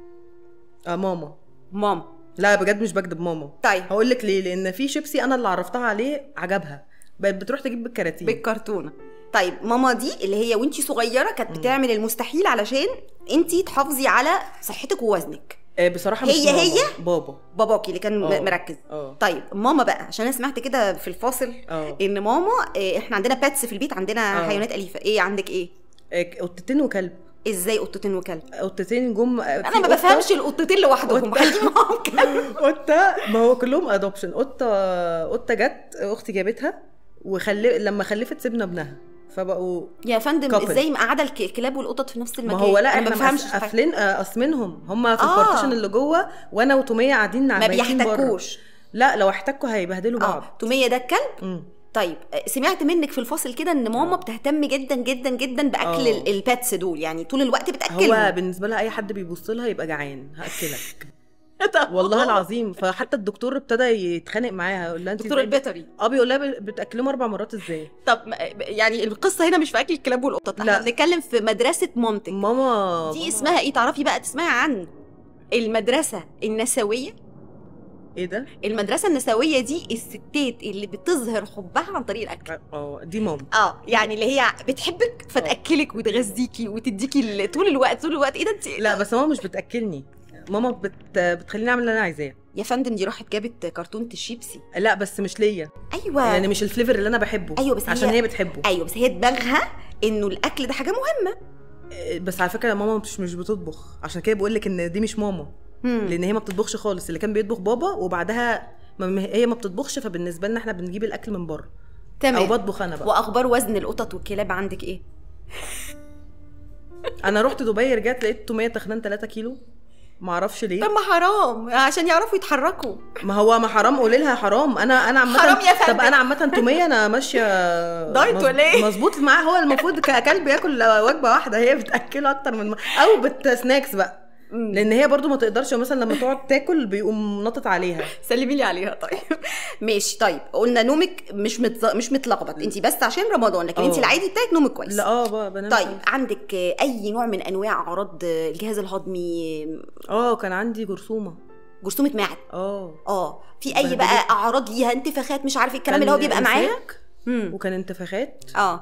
آه ماما ماما لا بجد مش بكدب ماما طيب هقول لك ليه لان في شيبسي انا اللي عرفتها عليه عجبها بقت بتروح تجيب بالكراتين بالكرتونه طيب ماما دي اللي هي وانتي صغيره كانت بتعمل المستحيل علشان انتي تحافظي على صحتك ووزنك آه بصراحه مش هي- ماما، هي؟ بابا باباكي اللي كان آه. م- مركز اه طيب ماما بقى عشان انا سمعت كده في الفاصل اه ان ماما إيه، احنا عندنا باتس في البيت عندنا آه. حيوانات اليفه ايه عندك ايه آه، قطتين وكلب ازاي قطتين وكلب قطتين جم انا ما بفهمش القطتين لوحدهم خليهم معاهم كلب قطه ما هو كلهم ادوبشن قطه قطه جت اختي جابتها وخلي لما خلفت سيبنا ابنها فبقوا يا فندم Couple. ازاي مقعده الك- الكلاب والقطط في نفس ما المكان هو لا انا ما احنا بفهمش مقس- قافلين آه، قاسمينهم هم في آه. البارتيشن اللي جوه وانا وتوميه قاعدين ما بايتين بره. بيحتكوش لا لو احتكوا هيبهدلوا بعض اه توميه ده الكلب مم. طيب آه، سمعت منك في الفاصل كده ان ماما بتهتم جدا جدا جدا باكل آه. ال- الباتس دول يعني طول الوقت هو بتاكلهم بالنسبه لها اي حد بيبص لها يبقى جعان هاكلك والله العظيم فحتى الدكتور ابتدى يتخانق معاها يقول لها انت دكتور إزاي- البيطري اه بيقول لها بتاكلهم اربع مرات ازاي طب ما- يعني القصه هنا مش في اكل الكلاب والقطط لا. احنا بنتكلم في مدرسه مامتك ماما دي ماما- اسمها ايه تعرفي بقى تسمعي عن المدرسه النسويه ايه ده المدرسه النسويه دي الستات اللي بتظهر حبها عن طريق الاكل اه دي ماما اه يعني اللي هي بتحبك فتاكلك وتغذيكي وتديكي ال- طول الوقت طول الوقت ايه ده انت لا بس ماما مش بتاكلني ماما بت... بتخليني اعمل اللي انا عايزاه يا فندم دي راحت جابت كرتونه الشيبسي لا بس مش ليا ايوه يعني مش الفليفر اللي انا بحبه أيوة، بس عشان هي- هي بتحبه ايوه بس هي دماغها انه الاكل ده حاجه مهمه بس على فكره ماما مش مش بتطبخ عشان كده بقول لك ان دي مش ماما مم. لان هي ما بتطبخش خالص اللي كان بيطبخ بابا وبعدها ما هي ما بتطبخش فبالنسبه لنا احنا بنجيب الاكل من بره او تمام بطبخ انا بقى واخبار وزن القطط والكلاب عندك ايه انا رحت دبي رجعت لقيت توميه تخنان 3 كيلو ما اعرفش ليه طب ما حرام عشان يعرفوا يتحركوا ما هو ما حرام قولي لها حرام انا انا عامه حرام يا فندم. طب انا عامه توميه انا ماشيه دايت مظ- ولا إيه؟ مظبوط معاه هو المفروض ككلب ياكل وجبه واحده هي بتاكله اكتر من او بتسناكس بقى مم. لان هي برضو ما تقدرش مثلا لما تقعد تاكل بيقوم نطط عليها سلمي لي عليها طيب ماشي طيب قلنا نومك مش متز... مش متلخبط انت بس عشان رمضان لكن انت اه. العادي بتاعك نومك كويس لا اه بقى بنام طيب كويس. عندك آه، اي نوع من انواع اعراض آه، الجهاز الهضمي اه كان عندي جرثومه جرثومه معد اه اه في اي بهدلت. بقى اعراض ليها انتفاخات مش عارف الكلام كان اللي هو بيبقى معاها إمساك امم وكان انتفاخات اه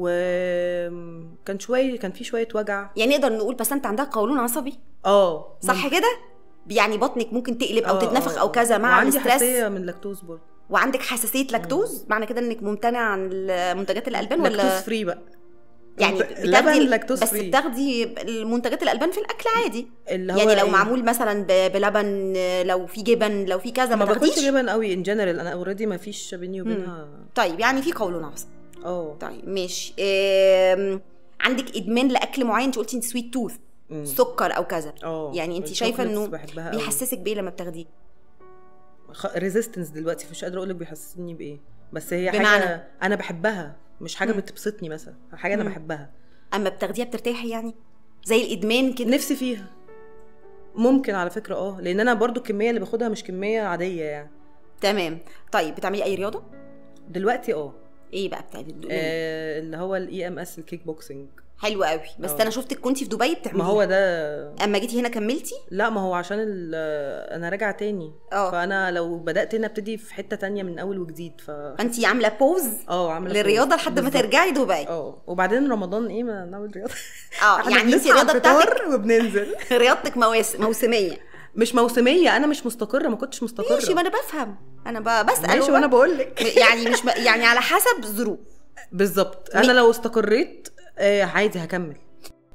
وكان شويه كان في شويه وجع يعني نقدر نقول بس انت عندها قولون عصبي اه صح كده يعني بطنك ممكن تقلب او آه، تتنفخ آه، او آه. كذا مع وعندي الاسترس حساسيه من اللاكتوز برضه وعندك حساسيه لاكتوز معنى كده انك ممتنع عن منتجات الالبان لاكتوز ولا فري بقى يعني لبن بتاخدي لاكتوز بس فري بتاخدي المنتجات الالبان في الاكل عادي اللي هو يعني لو إيه؟ معمول مثلا ب- بلبن لو في جبن لو في كذا ما ما باكلش تاخديش جبن قوي ان جنرال انا اوريدي ما فيش بيني وبينها طيب يعني في قولون عصبي اه طيب ماشي أم... عندك ادمان لاكل معين انت قلتي انت سويت توث مم. سكر او كذا اه يعني انت شايفه الشوكليتس انه بحبها قوي بيحسسك بايه لما بتاخديه ريزيستنس دلوقتي مش قادره اقول لك بيحسسني بايه بس هي بمعنى؟ حاجه انا بحبها مش حاجه مم. بتبسطني مثلا حاجه انا مم. بحبها اما بتاخديها بترتاحي يعني زي الادمان كده نفسي فيها ممكن على فكره اه لان انا برضو الكميه اللي باخدها مش كميه عاديه يعني تمام طيب بتعملي اي رياضه دلوقتي اه ايه بقى بتاعتي آه، اللي هو الاي ام اس الكيك بوكسنج حلو قوي بس اه. انا شفتك كنتي في دبي بتعملي ما هو ده اما جيتي هنا كملتي لا ما هو عشان ال- انا راجعه تاني اه فانا لو بدات هنا ابتدي في حته تانية من اول وجديد ف فانت عامله بوز اه عامله للرياضه كويس. لحد ما بالظبط. ترجعي دبي اه وبعدين رمضان ايه ما نعمل رياضه اه احنا يعني انت بنصحى الرياضه بتاعتك الفطار وبننزل رياضتك مواسم موسميه مش موسميه انا مش مستقره ما كنتش مستقره ماشي ما انا بفهم انا ب- بسال ماشي وب- وانا بقول لك يعني مش ب... يعني على حسب ظروف بالظبط مي- انا لو استقريت آه عادي هكمل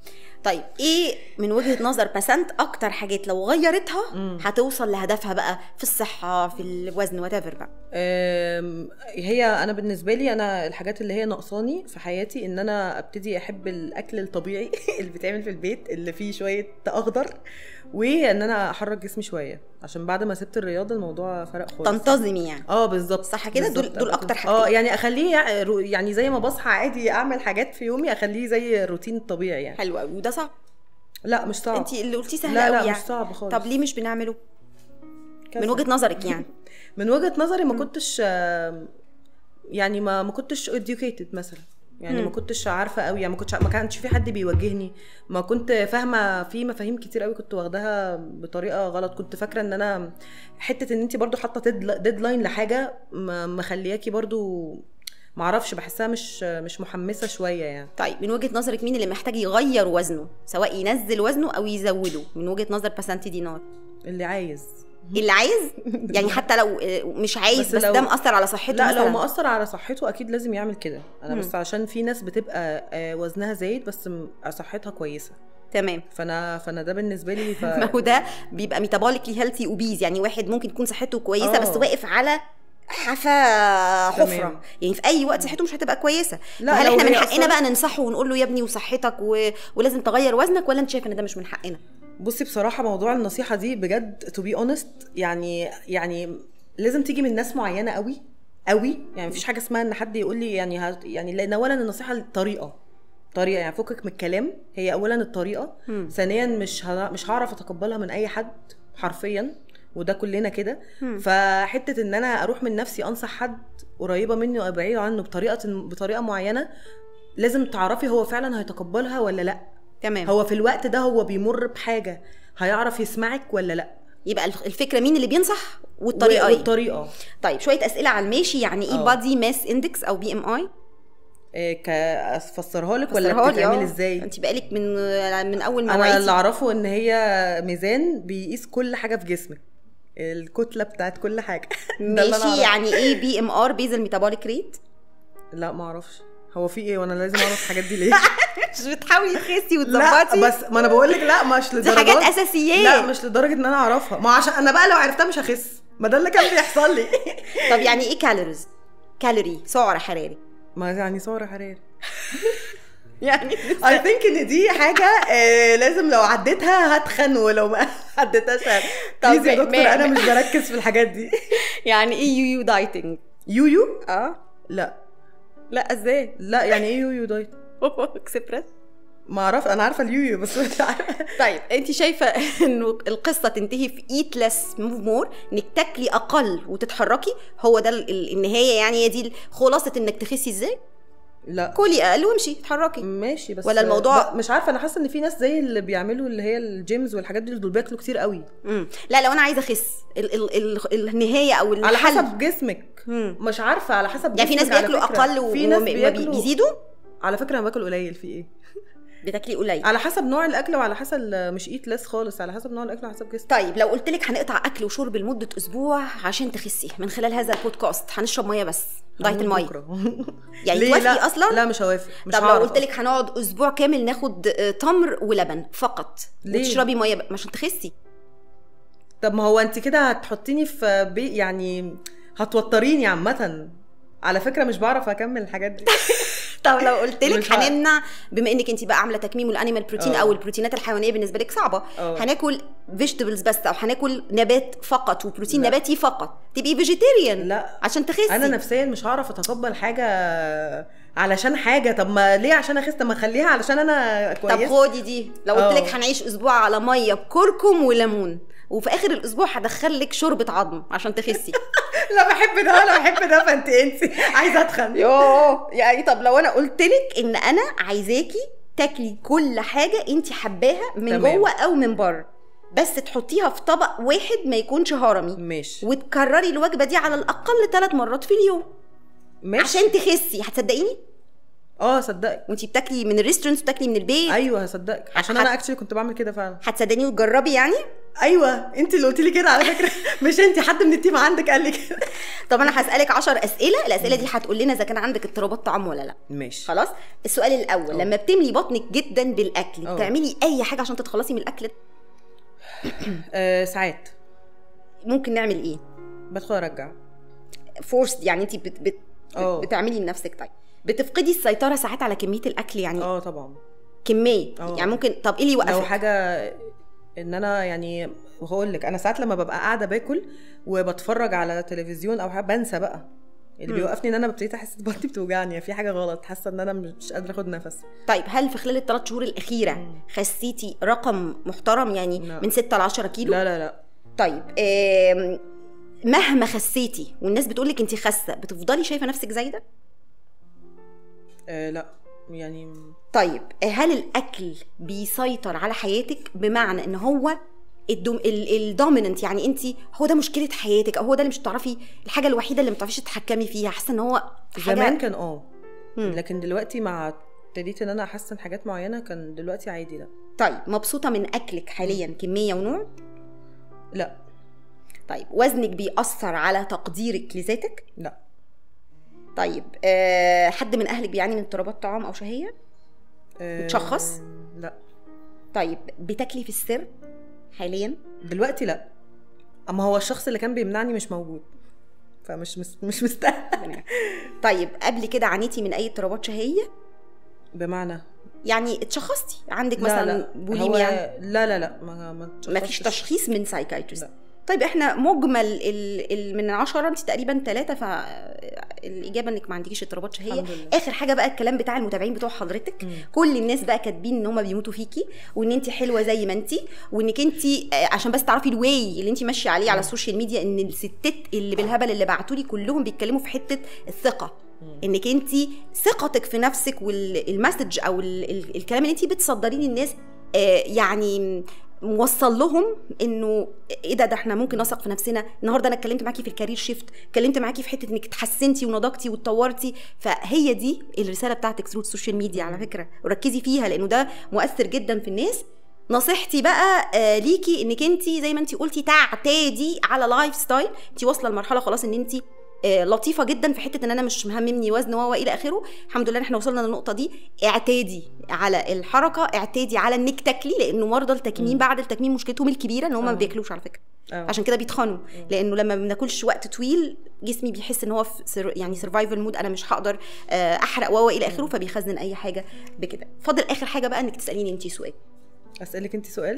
طيب ايه من وجهه نظر بسنت اكتر حاجات لو غيرتها هتوصل لهدفها بقى في الصحه في الوزن وات بقى أم، هي انا بالنسبه لي انا الحاجات اللي هي ناقصاني في حياتي ان انا ابتدي احب الاكل الطبيعي اللي بيتعمل في البيت اللي فيه شويه اخضر وان انا احرك جسمي شويه عشان بعد ما سبت الرياضه الموضوع فرق خالص تنتظمي يعني اه بالظبط صح كده؟ دول- بالظبط. دول أكتر اه حاجتين. يعني اخليه يع- رو- يعني زي ما بصحى عادي اعمل حاجات في يومي اخليه زي الروتين الطبيعي يعني حلو قوي وده صعب لا مش صعب انت اللي قلتيه سهل لا قوي لا يعني مش صعب خالص طب ليه مش بنعمله كسل. من وجهه نظرك يعني من وجهه نظري ما كنتش آم، يعني ما ما كنتش educated مثلا يعني ما كنتش عارفه قوي يعني ما كنتش ما كانش في حد بيوجهني ما كنت فاهمه في مفاهيم كتير قوي كنت واخداها بطريقه غلط كنت فاكره ان انا حته ان انت برضو حاطه ديدلاين لحاجه ما- مخلياكي برضو ما اعرفش بحسها مش مش محمسه شويه يعني طيب من وجهه نظرك مين اللي محتاج يغير وزنه سواء ينزل وزنه او يزوده من وجهه نظر بسنتي دينار اللي عايز اللي عايز يعني حتى لو آه، مش عايز بس بس, لو- ده مأثر على صحته لا لو مثلاً. مأثر على صحته اكيد لازم يعمل كده انا مم. بس عشان في ناس بتبقى آه، وزنها زايد بس م- صحتها كويسه تمام فانا فانا ده بالنسبه لي ف... ما هو ده بيبقى ميتابوليكلي هيلثي اوبيز يعني واحد ممكن تكون صحته كويسه آه. بس واقف على حافه حفره تمام. يعني في اي وقت صحته مش هتبقى كويسه لا، هل لو احنا من هي حقنا أصلاً- بقى ننصحه ونقول له يا ابني وصحتك و... ولازم تغير وزنك ولا انت شايف ان ده مش من حقنا بصي بصراحه موضوع النصيحه دي بجد تو بي اونست يعني يعني لازم تيجي من ناس معينه قوي قوي يعني مفيش حاجه اسمها ان حد يقول لي يعني ه... يعني لان اولا النصيحه الطريقه طريقه يعني فكك من الكلام هي اولا الطريقه مم. ثانيا مش ه... مش هعرف اتقبلها من اي حد حرفيا وده كلنا كده مم. فحته ان انا اروح من نفسي انصح حد قريبه مني او بعيده عنه بطريقه بطريقه معينه لازم تعرفي هو فعلا هيتقبلها ولا لا تمام هو في الوقت ده هو بيمر بحاجه هيعرف يسمعك ولا لا يبقى الف- الفكره مين اللي بينصح والطريقه ايه والطريقه طيب شويه اسئله على الماشي يعني ايه آه. بادي ماس اندكس او بي ام اي إيه ك افسرها لك ولا فسرها لي، بتتعمل آه. ازاي انت بقالك من من اول ما انا اللي وعيتي اعرفه ان هي ميزان بيقيس كل حاجه في جسمك الكتله بتاعت كل حاجه ده اللي أنا ماشي أعرفه. يعني ايه بي ام ار بيزل ميتابوليك ريت لا ما اعرفش هو في ايه وانا لازم اعرف الحاجات دي ليه مش بتحاولي تخسي لا وتظبطي بس ما انا بقول لك لا مش دي لدرجه حاجات اساسيات لا مش لدرجه ان انا اعرفها ما عشان انا بقى لو عرفتها مش هخس ما ده اللي كان بيحصل لي طب يعني ايه كالوريز كالوري سعر حراري ما يعني سعر حراري يعني اي ثينك ان دي حاجه آه لازم لو عديتها هتخن ولو ما عديتهاش طب بليز يا ما- دكتور ما- انا مش بركز في الحاجات دي يعني ايه يو يو دايتنج يويو اه لا لا ازاي لا يعني ايه يويو دايت اكسبرس ما اعرف انا عارفه اليويو بس مش عارفه طيب انت شايفه انه القصه تنتهي في ايت لس موف مور انك تاكلي اقل وتتحركي هو ده ال- ال- النهايه يعني هي دي خلاصه انك تخسي ازاي لا كلي اقل وامشي اتحركي ماشي بس ولا الموضوع- ب- مش عارفه انا حاسه ان في ناس زي اللي بيعملوا اللي هي الجيمز والحاجات دي دول بياكلوا كتير قوي مم. لا لو انا عايزه اخس ال ال ال النهايه او على الحل حسب جسمك مم. مش عارفه على حسب يعني في ناس جسمك على بياكلوا فكرة. اقل و- في ناس وما- ما بياكلوا بيزيدوا على فكره انا باكل قليل في ايه بتاكلي قليل على حسب نوع الاكل وعلى حسب مش ايت لس خالص على حسب نوع الاكل وعلى حسب جسمك طيب لو قلت لك هنقطع اكل وشرب لمده اسبوع عشان تخسي من خلال هذا البودكاست هنشرب ميه بس دايت هموت الميه بكرة. يعني ليه؟ توافقي لا. أصلاً؟ لا مش هوافق مش طب لو هعرف قلت لك هنقعد اسبوع كامل ناخد آه، تمر ولبن فقط ليه؟ وتشربي ميه بقى عشان تخسي طب ما هو انت كده هتحطيني في بي يعني هتوتريني عامة على فكرة مش بعرف اكمل الحاجات دي طب لو قلت لك مش عارف. هنمنع بما انك انت بقى عامله تكميم الانيمال بروتين اه. او البروتينات الحيوانيه بالنسبه لك صعبه اه. هناكل فيجيتابلز بس او هناكل نبات فقط وبروتين لا. نباتي فقط تبقي فيجيتيريان لا عشان تخسي انا نفسيا مش هعرف اتقبل حاجة علشان حاجة طب ما ليه عشان اخس طب ما اخليها علشان انا طب كويس خدي دي لو قلت لك اه. هنعيش اسبوع على ميه بكركم وليمون وفي اخر الاسبوع هدخل لك شوربه عظم عشان تخسي لا بحب ده ولا بحب ده فانت انسي عايزة اتخن يوه يعني طب لو انا قلت لك ان انا عايزاكي تاكلي كل حاجه انت حباها من تمام. جوه او من بره بس تحطيها في طبق واحد ما يكونش هرمي ماشي وتكرري الوجبه دي على الاقل ثلاث مرات في اليوم ماشي عشان تخسي هتصدقيني اه صدقك وانت بتاكلي من الريستورانت بتاكلي من البيت ايوه هصدقك عشان هت- انا اكشلي كنت بعمل كده فعلا هتصدقيني وتجربي يعني ايوه انت اللي قلت لي كده على فكره مش انت حد من التيم عندك قال لي كده طب انا هسالك 10 اسئله الاسئله دي هتقول لنا اذا كان عندك اضطرابات طعام ولا لا ماشي خلاص السؤال الاول أوه. لما بتملي بطنك جدا بالاكل أوه. بتعملي اي حاجه عشان تتخلصي من الاكل ده؟ آه ساعات ممكن نعمل ايه بدخل ارجع فورس يعني انت بت بت أوه. بتعملي لنفسك طيب بتفقدي السيطره ساعات على كميه الاكل يعني اه طبعا كميه أوه. يعني ممكن طب ايه اللي لو يوقفك حاجه ان انا يعني وهقول لك انا ساعات لما ببقى قاعده باكل وبتفرج على تلفزيون او حاجه بنسى بقى اللي مم. بيوقفني ان انا ابتديت احس إن بطني بتوجعني في حاجه غلط حاسه ان انا مش قادره اخد نفس طيب هل في خلال الثلاث شهور الاخيره مم. خسيتي رقم محترم يعني لا. من 6 ل 10 كيلو لا لا لا طيب آم، مهما خسيتي والناس بتقول لك انت خاسه بتفضلي شايفه نفسك زايده آه لا يعني طيب هل الاكل بيسيطر على حياتك بمعنى ان هو الدوميننت يعني انت هو ده مشكله حياتك او هو ده اللي مش بتعرفي الحاجه الوحيده اللي ما بتعرفيش تتحكمي فيها حاسه ان هو حاجه زمان كان اه مم. لكن دلوقتي مع ابتديت ان انا احسن حاجات معينه كان دلوقتي عادي لا طيب مبسوطه من اكلك حاليا كميه ونوع لا طيب وزنك بيأثر على تقديرك لذاتك لا طيب أه حد من اهلك بيعاني من اضطرابات طعام او شهيه آه، متشخص؟ لا طيب بتاكلي في السر حاليا دلوقتي لا اما هو الشخص اللي كان بيمنعني مش موجود فمش مش, مش مستاهل طيب قبل كده عانيتي من اي اضطرابات شهيه بمعنى يعني اتشخصتي عندك لا مثلا لا بوليميا هو لا لا لا ما ما ما فيش تشخصتش. تشخيص من سايكايترست لا. طيب احنا مجمل ال ال من عشرة انت تقريبا ثلاثة فالإجابة انك ما عندكيش اضطرابات شهية الحمد لله. آخر حاجة بقى الكلام بتاع المتابعين بتوع حضرتك مم. كل الناس بقى كاتبين ان هم بيموتوا فيكي وان انت حلوة زي ما انت وانك انت آه، عشان بس تعرفي الواي اللي انت ماشية عليه على السوشيال ميديا ان الستات اللي بالهبل اللي بعتوا لي كلهم بيتكلموا في حتة الثقة انك انت ثقتك في نفسك والمسج او ال ال الكلام اللي انت بتصدريه للناس آه، يعني موصل لهم انه ايه ده ده احنا ممكن نثق في نفسنا النهارده انا اتكلمت معاكي في الكارير شيفت اتكلمت معاكي في حته انك اتحسنتي ونضجتي واتطورتي فهي دي الرساله بتاعتك ثرو السوشيال ميديا على فكره وركزي فيها لانه ده مؤثر جدا في الناس نصيحتي بقى آه ليكي انك انت زي ما انت قلتي تعتادي على لايف ستايل انت واصله لمرحله خلاص ان انت آه، لطيفه جدا في حته ان انا مش مهممني وزن و الى اخره الحمد لله إن احنا وصلنا للنقطه دي اعتادي على الحركه اعتادي على انك تاكلي لانه مرضى التكميم بعد التكميم مشكلتهم الكبيره ان هم ما آه. بياكلوش على فكره آه. عشان كده بيتخنوا لانه لما ما بناكلش وقت طويل جسمي بيحس ان هو في سر يعني سرفايفل مود انا مش هقدر آه، احرق و الى اخره فبيخزن اي حاجه بكده فاضل اخر حاجه بقى انك تساليني انت سؤال اسالك انت سؤال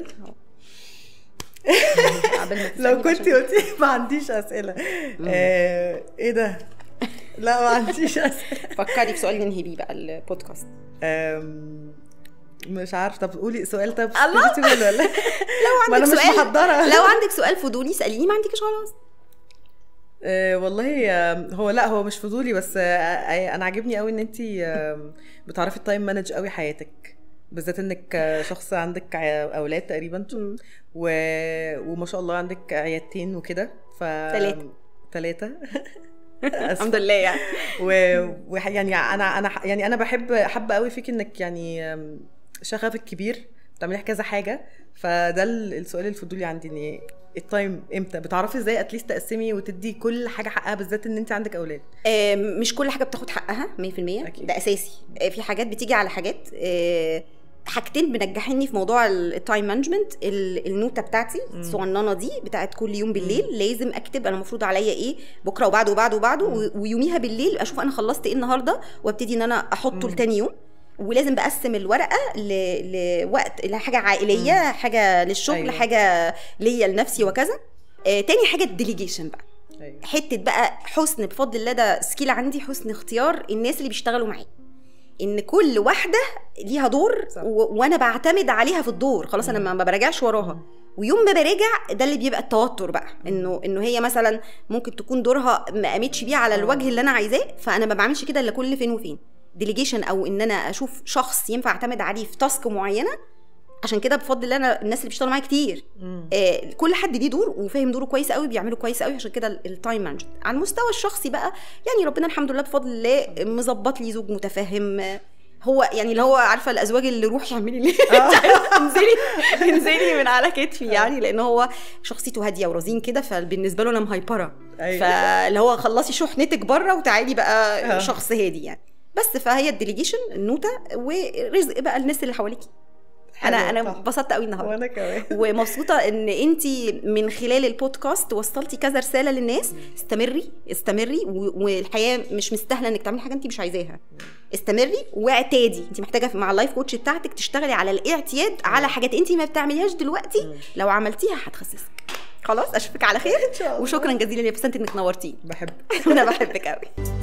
عبال ما تسألني لو عشان كنت قلتي ما عنديش اسئله آه ايه ده لا ما عنديش اسئله فكري في سؤال ننهي بيه بقى البودكاست آم، مش عارفه طب قولي سؤال طب الله. سؤال ولا لو ما عندك انا مش سؤال محضره لو عندك سؤال فضولي اساليني ما عندكش خلاص آه والله آم، هو لا هو مش فضولي بس آه، آه، انا عاجبني قوي ان انت بتعرفي التايم مانج قوي حياتك بالذات انك آه، شخص عندك ع- اولاد تقريبا و... وما شاء الله عندك عيادتين وكده ف تلاتة. ثلاثة الحمد لله يعني و... ويعني انا انا يعني انا بحب حابه قوي فيك انك يعني آم، شغفك كبير بتعملي كذا حاجه فده ال- السؤال الفضولي عندي ان التايم امتى بتعرفي ازاي اتليست تقسمي وتدي كل حاجه حقها بالذات ان انت عندك اولاد آه، مش كل حاجه بتاخد حقها 100% أكيد. ده اساسي آه، في حاجات بتيجي على حاجات آه، حاجتين منجحيني في موضوع التايم مانجمنت النوته بتاعتي الصغننه دي بتاعت كل يوم بالليل لازم اكتب انا المفروض عليا ايه بكره وبعده وبعده وبعده و- ويوميها بالليل اشوف انا خلصت ايه النهارده وابتدي ان انا احطه لتاني يوم ولازم بقسم الورقه ل... لوقت لحاجه عائليه حاجه للشغل أيوة. أيوة. حاجه ليا لنفسي وكذا آه تاني حاجه الديليجيشن بقى ايوه حته بقى حسن بفضل الله ده سكيل عندي حسن اختيار الناس اللي بيشتغلوا معايا ان كل واحده ليها دور صح. و... وانا بعتمد عليها في الدور خلاص انا ما ما براجعش وراها ويوم ما براجع ده اللي بيبقى التوتر بقى انه انه هي مثلا ممكن تكون دورها ما قامتش بيه على الوجه اللي انا عايزاه فانا ما بعملش كده الا كل فين وفين ديليجيشن او ان انا اشوف شخص ينفع اعتمد عليه في تاسك معينه عشان كده بفضل الله انا الناس اللي بيشتغلوا معايا كتير مم. آه، كل حد ليه دور وفاهم دوره كويس قوي بيعمله كويس قوي عشان كده التايم مانجمنت على المستوى الشخصي بقى يعني ربنا الحمد لله بفضل الله مظبط لي زوج متفهم آه، هو يعني اللي هو عارفه الازواج اللي روحي اعملي لي انزلي انزلي من على كتفي يعني لان هو شخصيته هاديه ورزين كده فبالنسبه له انا مهيبره أيوة. فاللي هو خلصي شحنتك بره وتعالي بقى آه. شخص هادي يعني بس فهي الديليجيشن النوته ورزق بقى الناس اللي حواليكي انا حلو، انا صح. انبسطت قوي النهارده وانا كمان ومبسوطه ان انت من خلال البودكاست وصلتي كذا رساله للناس استمري استمري و- والحياه مش مستاهله انك تعملي حاجه انت مش عايزاها استمري واعتادي انت محتاجه مع اللايف كوتش بتاعتك تشتغلي على الاعتياد على حاجات انت ما بتعمليهاش دلوقتي لو عملتيها هتخسسك خلاص اشوفك على خير شاء الله. وشكرا جزيلا يا بسنت انك نورتيني بحب انا بحبك قوي